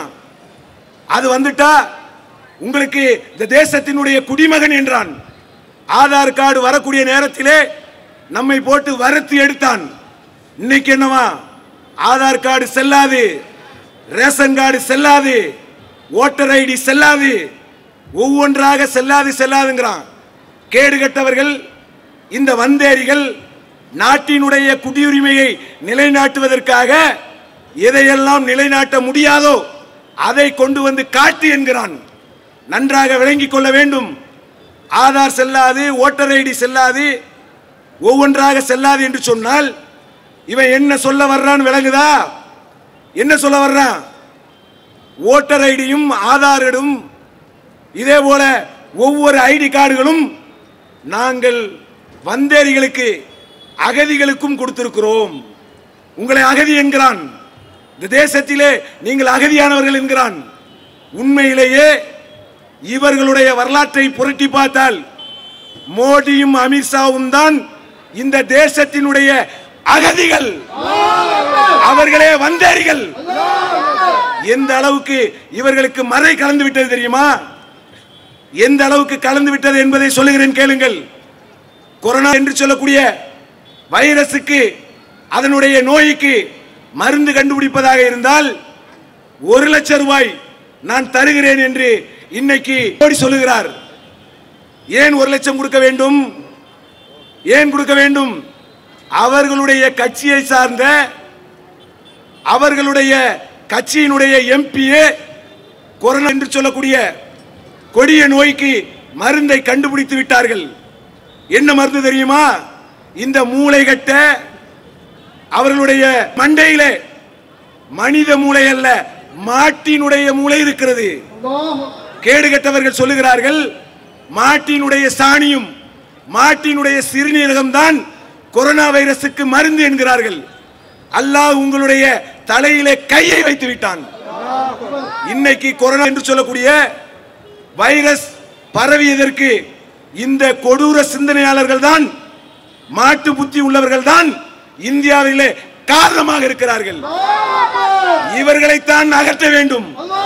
அது வந்துட்டா உங்களுக்கு இந்த தேசத்தினுடைய குடிமகன் என்றான் ஆதார் கார்டு வரக்கூடிய நேரத்திலே நம்மை போட்டு வறுத்து எடுத்தான் இன்னைக்கு என்னவா ஆதார் கார்டு செல்லாது ரேஷன் கார்டு செல்லாது ஓட்டர் ஐடி செல்லாது ஒவ்வொன்றாக செல்லாது செல்லாதுங்கிறான் கேடு கெட்டவர்கள் இந்த வந்தேரிகள் நாட்டினுடைய குடியுரிமையை நிலைநாட்டுவதற்காக எதையெல்லாம் நிலைநாட்ட முடியாதோ அதை கொண்டு வந்து காட்டு என்கிறான் நன்றாக விளங்கிக் கொள்ள வேண்டும் ஆதார் செல்லாது ஓட்டர் ஐடி செல்லாது ஒவ்வொன்றாக செல்லாது என்று சொன்னால் இவன் என்ன சொல்ல வர்றான்னு விளங்குதா என்ன சொல்ல வர்றான் ஓட்டர் ஐடியும் ஆதாரிடும் இதே போல ஒவ்வொரு ஐடி கார்டுகளும் நாங்கள் வந்தேரிகளுக்கு அகதிகளுக்கும் கொடுத்திருக்கிறோம் உங்களை அகதி என்கிறான் இந்த தேசத்திலே நீங்கள் அகதியானவர்கள் என்கிறான் உண்மையிலேயே இவர்களுடைய வரலாற்றை புரட்டி பார்த்தால் மோடியும் அமித்ஷாவும் தான் இந்த தேசத்தினுடைய அகதிகள் அவர்களே வந்தேரிகள் எந்த அளவுக்கு இவர்களுக்கு மறை கலந்து விட்டது தெரியுமா எந்த அளவுக்கு கலந்து விட்டது என்பதை சொல்லுகிறேன் கேளுங்கள் கொரோனா என்று சொல்லக்கூடிய வைரஸுக்கு அதனுடைய நோய்க்கு மருந்து கண்டுபிடிப்பதாக இருந்தால் ஒரு லட்சம் ரூபாய் நான் தருகிறேன் என்று இன்னைக்கு மோடி சொல்லுகிறார் ஏன் ஒரு லட்சம் கொடுக்க வேண்டும் ஏன் கொடுக்க வேண்டும் அவர்களுடைய கட்சியை சார்ந்த அவர்களுடைய கட்சியினுடைய எம்பியே கொரோனா என்று சொல்லக்கூடிய கொடிய நோய்க்கு மருந்தை கண்டுபிடித்து விட்டார்கள் என்ன மருந்து தெரியுமா இந்த மூளை கட்ட அவர்களுடைய மண்டையிலே மனித மூளை அல்ல மாட்டினுடைய மூளை இருக்கிறது கேடு கெட்டவர்கள் சொல்லுகிறார்கள் மாட்டினுடைய சாணியும் மாட்டினுடைய சிறுநீரகம் தான் கொரோனா வைரசுக்கு மருந்து என்கிறார்கள் அல்லாஹ் உங்களுடைய தலையிலே கையை வைத்து விட்டான் இன்னைக்கு கொரோனா என்று சொல்லக்கூடிய வைரஸ் பரவியதற்கு இந்த கொடூர சிந்தனையாளர்கள் தான் மாட்டு புத்தி உள்ளவர்கள் தான் இந்தியாவிலே காரணமாக இருக்கிறார்கள் இவர்களைத்தான் அகற்ற வேண்டும்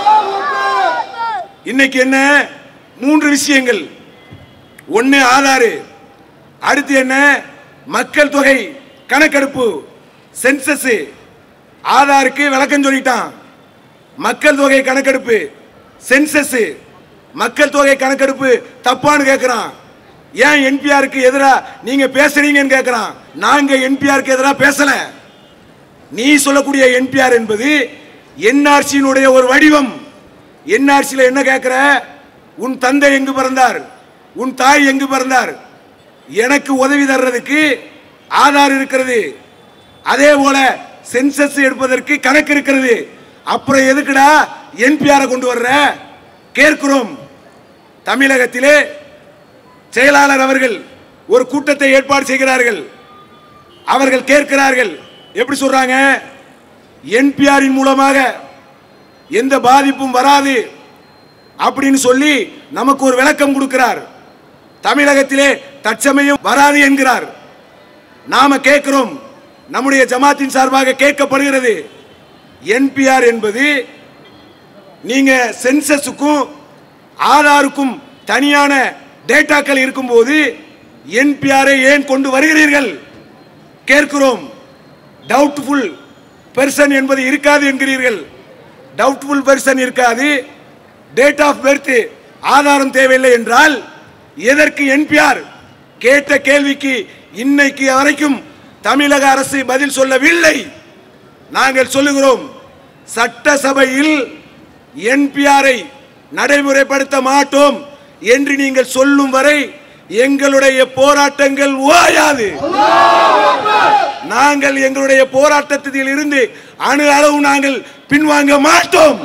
இன்னைக்கு என்ன மூன்று விஷயங்கள் ஒன்னு ஆதாரு அடுத்து என்ன மக்கள் தொகை கணக்கெடுப்பு சென்சஸ் ஆதாருக்கு விளக்கம் சொல்லிட்டான் மக்கள் தொகை கணக்கெடுப்பு சென்சஸ் மக்கள் தொகை கணக்கெடுப்பு தப்பான்னு கேட்கிறான் ஏன் என்பிஆருக்கு எதிரா நீங்க பேசுறீங்கன்னு கேட்கிறான் நாங்க என்பிஆருக்கு எதிரா பேசல நீ சொல்லக்கூடிய என்பிஆர் என்பது என்ஆர்சியினுடைய ஒரு வடிவம் என்ஆர்சியில் என்ன கேட்கிற உன் தந்தை எங்கு பிறந்தார் உன் தாய் எங்கு பிறந்தார் எனக்கு உதவி தர்றதுக்கு ஆதார் இருக்கிறது அதே போல சென்சஸ் எடுப்பதற்கு கணக்கு இருக்கிறது அப்புறம் எதுக்குடா என்பிஆரை கொண்டு வர்ற கேட்கிறோம் தமிழகத்திலே செயலாளர் அவர்கள் ஒரு கூட்டத்தை ஏற்பாடு செய்கிறார்கள் அவர்கள் கேட்கிறார்கள் எப்படி சொல்றாங்க என்பிஆரின் மூலமாக எந்த பாதிப்பும் வராது அப்படின்னு சொல்லி நமக்கு ஒரு விளக்கம் கொடுக்கிறார் தமிழகத்திலே தற்சமயம் வராது என்கிறார் நாம கேட்கிறோம் நம்முடைய ஜமாத்தின் சார்பாக கேட்கப்படுகிறது என்பிஆர் என்பது நீங்க சென்சஸுக்கும் ஆதாருக்கும் தனியான டேட்டாக்கள் இருக்கும்போது என்பிஆரை ஏன் கொண்டு வருகிறீர்கள் கேட்கிறோம் டவுட்ஃபுல் பெர்சன் என்பது இருக்காது என்கிறீர்கள் டவுட்ஃபுல் பெர்சன் இருக்காது டேட் ஆஃப் பர்த் ஆதாரம் தேவையில்லை என்றால் எதற்கு என்பிஆர் கேட்ட கேள்விக்கு இன்னைக்கு வரைக்கும் தமிழக அரசு பதில் சொல்லவில்லை நாங்கள் சொல்லுகிறோம் சட்டசபையில் என்பிஆரை நடைமுறைப்படுத்த மாட்டோம் என்று நீங்கள் சொல்லும் வரை எங்களுடைய போராட்டங்கள் ஓயாது நாங்கள் எங்களுடைய போராட்டத்தில் இருந்து அணு அளவு நாங்கள் பின்வாங்க மாட்டோம்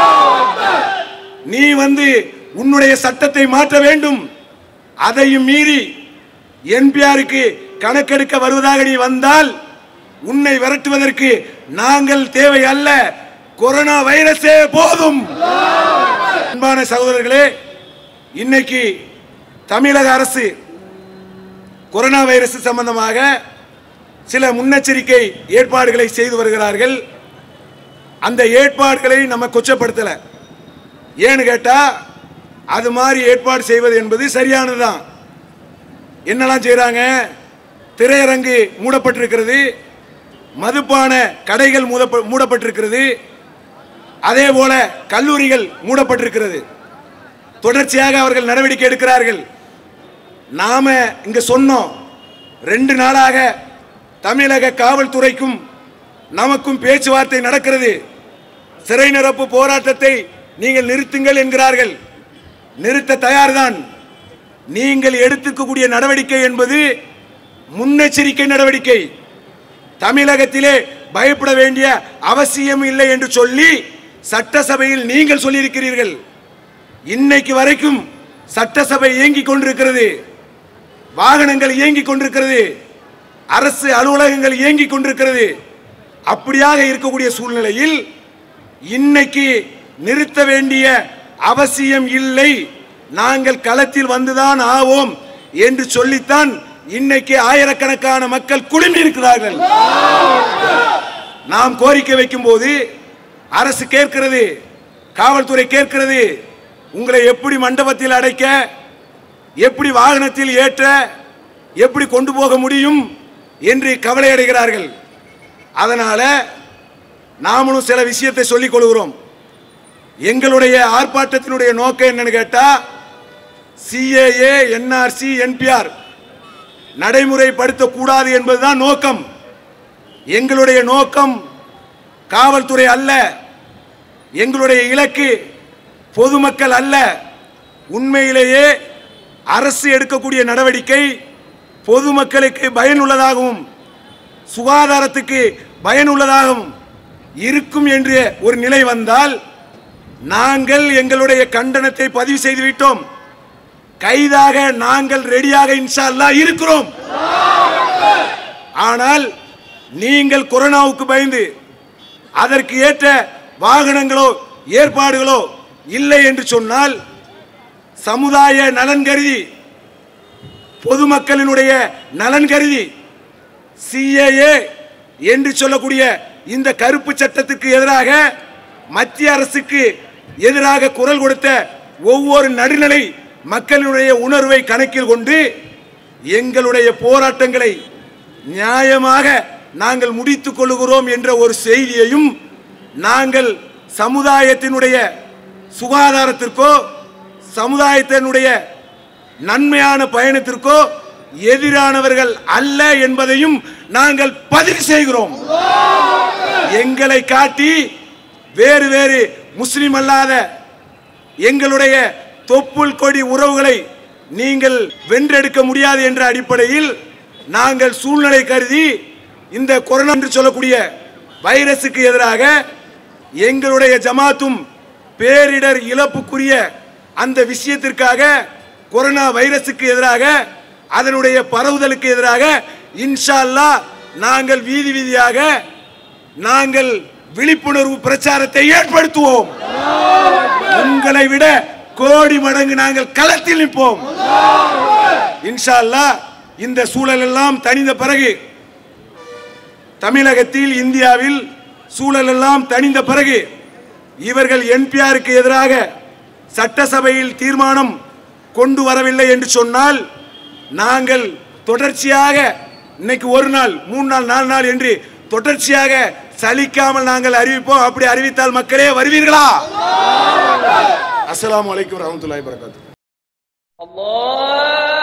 நீ வந்து உன்னுடைய சட்டத்தை மாற்ற வேண்டும் அதையும் மீறி என்பிஆருக்கு கணக்கெடுக்க வருவதாக நீ வந்தால் உன்னை விரட்டுவதற்கு நாங்கள் தேவை அல்ல கொரோனா வைரஸே போதும் அன்பான சகோதரர்களே இன்னைக்கு தமிழக அரசு கொரோனா வைரஸ் சம்பந்தமாக சில முன்னெச்சரிக்கை ஏற்பாடுகளை செய்து வருகிறார்கள் அந்த ஏற்பாடுகளை நம்ம கொச்சப்படுத்தல ஏன்னு கேட்டா அது மாதிரி ஏற்பாடு செய்வது என்பது சரியானதுதான் என்னெல்லாம் செய்றாங்க திரையரங்கு மூடப்பட்டிருக்கிறது மதுப்பான கடைகள் மூடப்ப- மூடப்பட்டிருக்கிறது அதே போல கல்லூரிகள் மூடப்பட்டிருக்கிறது தொடர்ச்சியாக அவர்கள் நடவடிக்கை எடுக்கிறார்கள் நாம இங்க சொன்னோம் ரெண்டு நாளாக தமிழக காவல்துறைக்கும் நமக்கும் பேச்சுவார்த்தை நடக்கிறது சிறை நிரப்பு போராட்டத்தை நீங்கள் நிறுத்துங்கள் என்கிறார்கள் நிறுத்த தயார்தான் நீங்கள் எடுத்துக்கக்கூடிய நடவடிக்கை என்பது முன்னெச்சரிக்கை நடவடிக்கை தமிழகத்திலே பயப்பட வேண்டிய அவசியம் இல்லை என்று சொல்லி சட்டசபையில் நீங்கள் சொல்லியிருக்கிறீர்கள் இன்னைக்கு வரைக்கும் சட்டசபை இயங்கிக் கொண்டிருக்கிறது வாகனங்கள் இயங்கிக் கொண்டிருக்கிறது அரசு அலுவலகங்கள் இயங்கிக் கொண்டிருக்கிறது அப்படியாக இருக்கக்கூடிய சூழ்நிலையில் இன்னைக்கு நிறுத்த வேண்டிய அவசியம் இல்லை நாங்கள் களத்தில் வந்துதான் ஆவோம் என்று சொல்லித்தான் இன்னைக்கு ஆயிரக்கணக்கான மக்கள் குழுமி இருக்கிறார்கள் நாம் கோரிக்கை வைக்கும் போது அரசு கேட்கிறது காவல்துறை கேட்கிறது உங்களை எப்படி மண்டபத்தில் அடைக்க எப்படி வாகனத்தில் ஏற்ற எப்படி கொண்டு போக முடியும் என்று கவலை அடைகிறார்கள் அதனால நாமளும் சில விஷயத்தை சொல்லிக் கொள்கிறோம் எங்களுடைய ஆர்ப்பாட்டத்தினுடைய நோக்கம் என்னன்னு கேட்டா சிஏஏ என்ஆர்சி என்பிஆர் நடைமுறைப்படுத்தக்கூடாது என்பதுதான் நோக்கம் எங்களுடைய நோக்கம் காவல்துறை அல்ல எங்களுடைய இலக்கு பொதுமக்கள் அல்ல உண்மையிலேயே அரசு எடுக்கக்கூடிய நடவடிக்கை பொதுமக்களுக்கு பயனுள்ளதாகவும் சுகாதாரத்துக்கு பயனுள்ளதாகவும் இருக்கும் என்று ஒரு நிலை வந்தால் நாங்கள் எங்களுடைய கண்டனத்தை பதிவு செய்து விட்டோம் கைதாக நாங்கள் ரெடியாக இன்ஷா அல்லாஹ் இருக்கிறோம் ஆனால் நீங்கள் கொரோனாவுக்கு பயந்து அதற்கு ஏற்ற வாகனங்களோ ஏற்பாடுகளோ இல்லை என்று சொன்னால் சமுதாய நலன் கருதி பொதுமக்களினுடைய நலன் கருதி சிஏஏ என்று சொல்லக்கூடிய இந்த கருப்பு சட்டத்துக்கு எதிராக மத்திய அரசுக்கு எதிராக குரல் கொடுத்த ஒவ்வொரு நடுநிலை மக்களுடைய உணர்வை கணக்கில் கொண்டு எங்களுடைய போராட்டங்களை நியாயமாக நாங்கள் முடித்துக் கொள்கிறோம் என்ற ஒரு செய்தியையும் நாங்கள் சமுதாயத்தினுடைய சுகாதாரத்திற்கோ சமுதாயத்தினுடைய நன்மையான பயணத்திற்கோ எதிரானவர்கள் அல்ல என்பதையும் நாங்கள் பதிவு செய்கிறோம் எங்களை காட்டி வேறு வேறு முஸ்லிம் அல்லாத எங்களுடைய தொப்புள் கொடி உறவுகளை நீங்கள் வென்றெடுக்க முடியாது என்ற அடிப்படையில் நாங்கள் சூழ்நிலை கருதி இந்த கொரோனா என்று சொல்லக்கூடிய வைரஸுக்கு எதிராக எங்களுடைய ஜமாத்தும் பேரிடர் இழப்புக்குரிய அந்த விஷயத்திற்காக கொரோனா வைரஸுக்கு எதிராக அதனுடைய பரவுதலுக்கு எதிராக இன்ஷா அல்லாஹ் நாங்கள் வீதி வீதியாக நாங்கள் விழிப்புணர்வு பிரச்சாரத்தை ஏற்படுத்துவோம் உங்களை விட கோடி மடங்கு நாங்கள் களத்தில் நிற்போம் இன்ஷா அல்லாஹ் இந்த சூழல் எல்லாம் தணிந்த பிறகு தமிழகத்தில் இந்தியாவில் சூழல் எல்லாம் தணிந்த பிறகு இவர்கள் என்பிஆருக்கு எதிராக சட்டசபையில் தீர்மானம் கொண்டு வரவில்லை என்று சொன்னால் நாங்கள் தொடர்ச்சியாக இன்னைக்கு ஒரு நாள் மூணு நாள் நாலு நாள் என்று தொடர்ச்சியாக சலிக்காமல் நாங்கள் அறிவிப்போம் அப்படி அறிவித்தால் மக்களே வருவீர்களா அஸ்ஸலாமு அலைக்கும் வரஹ்மத்துல்லாஹி வபரகாத்துஹு الله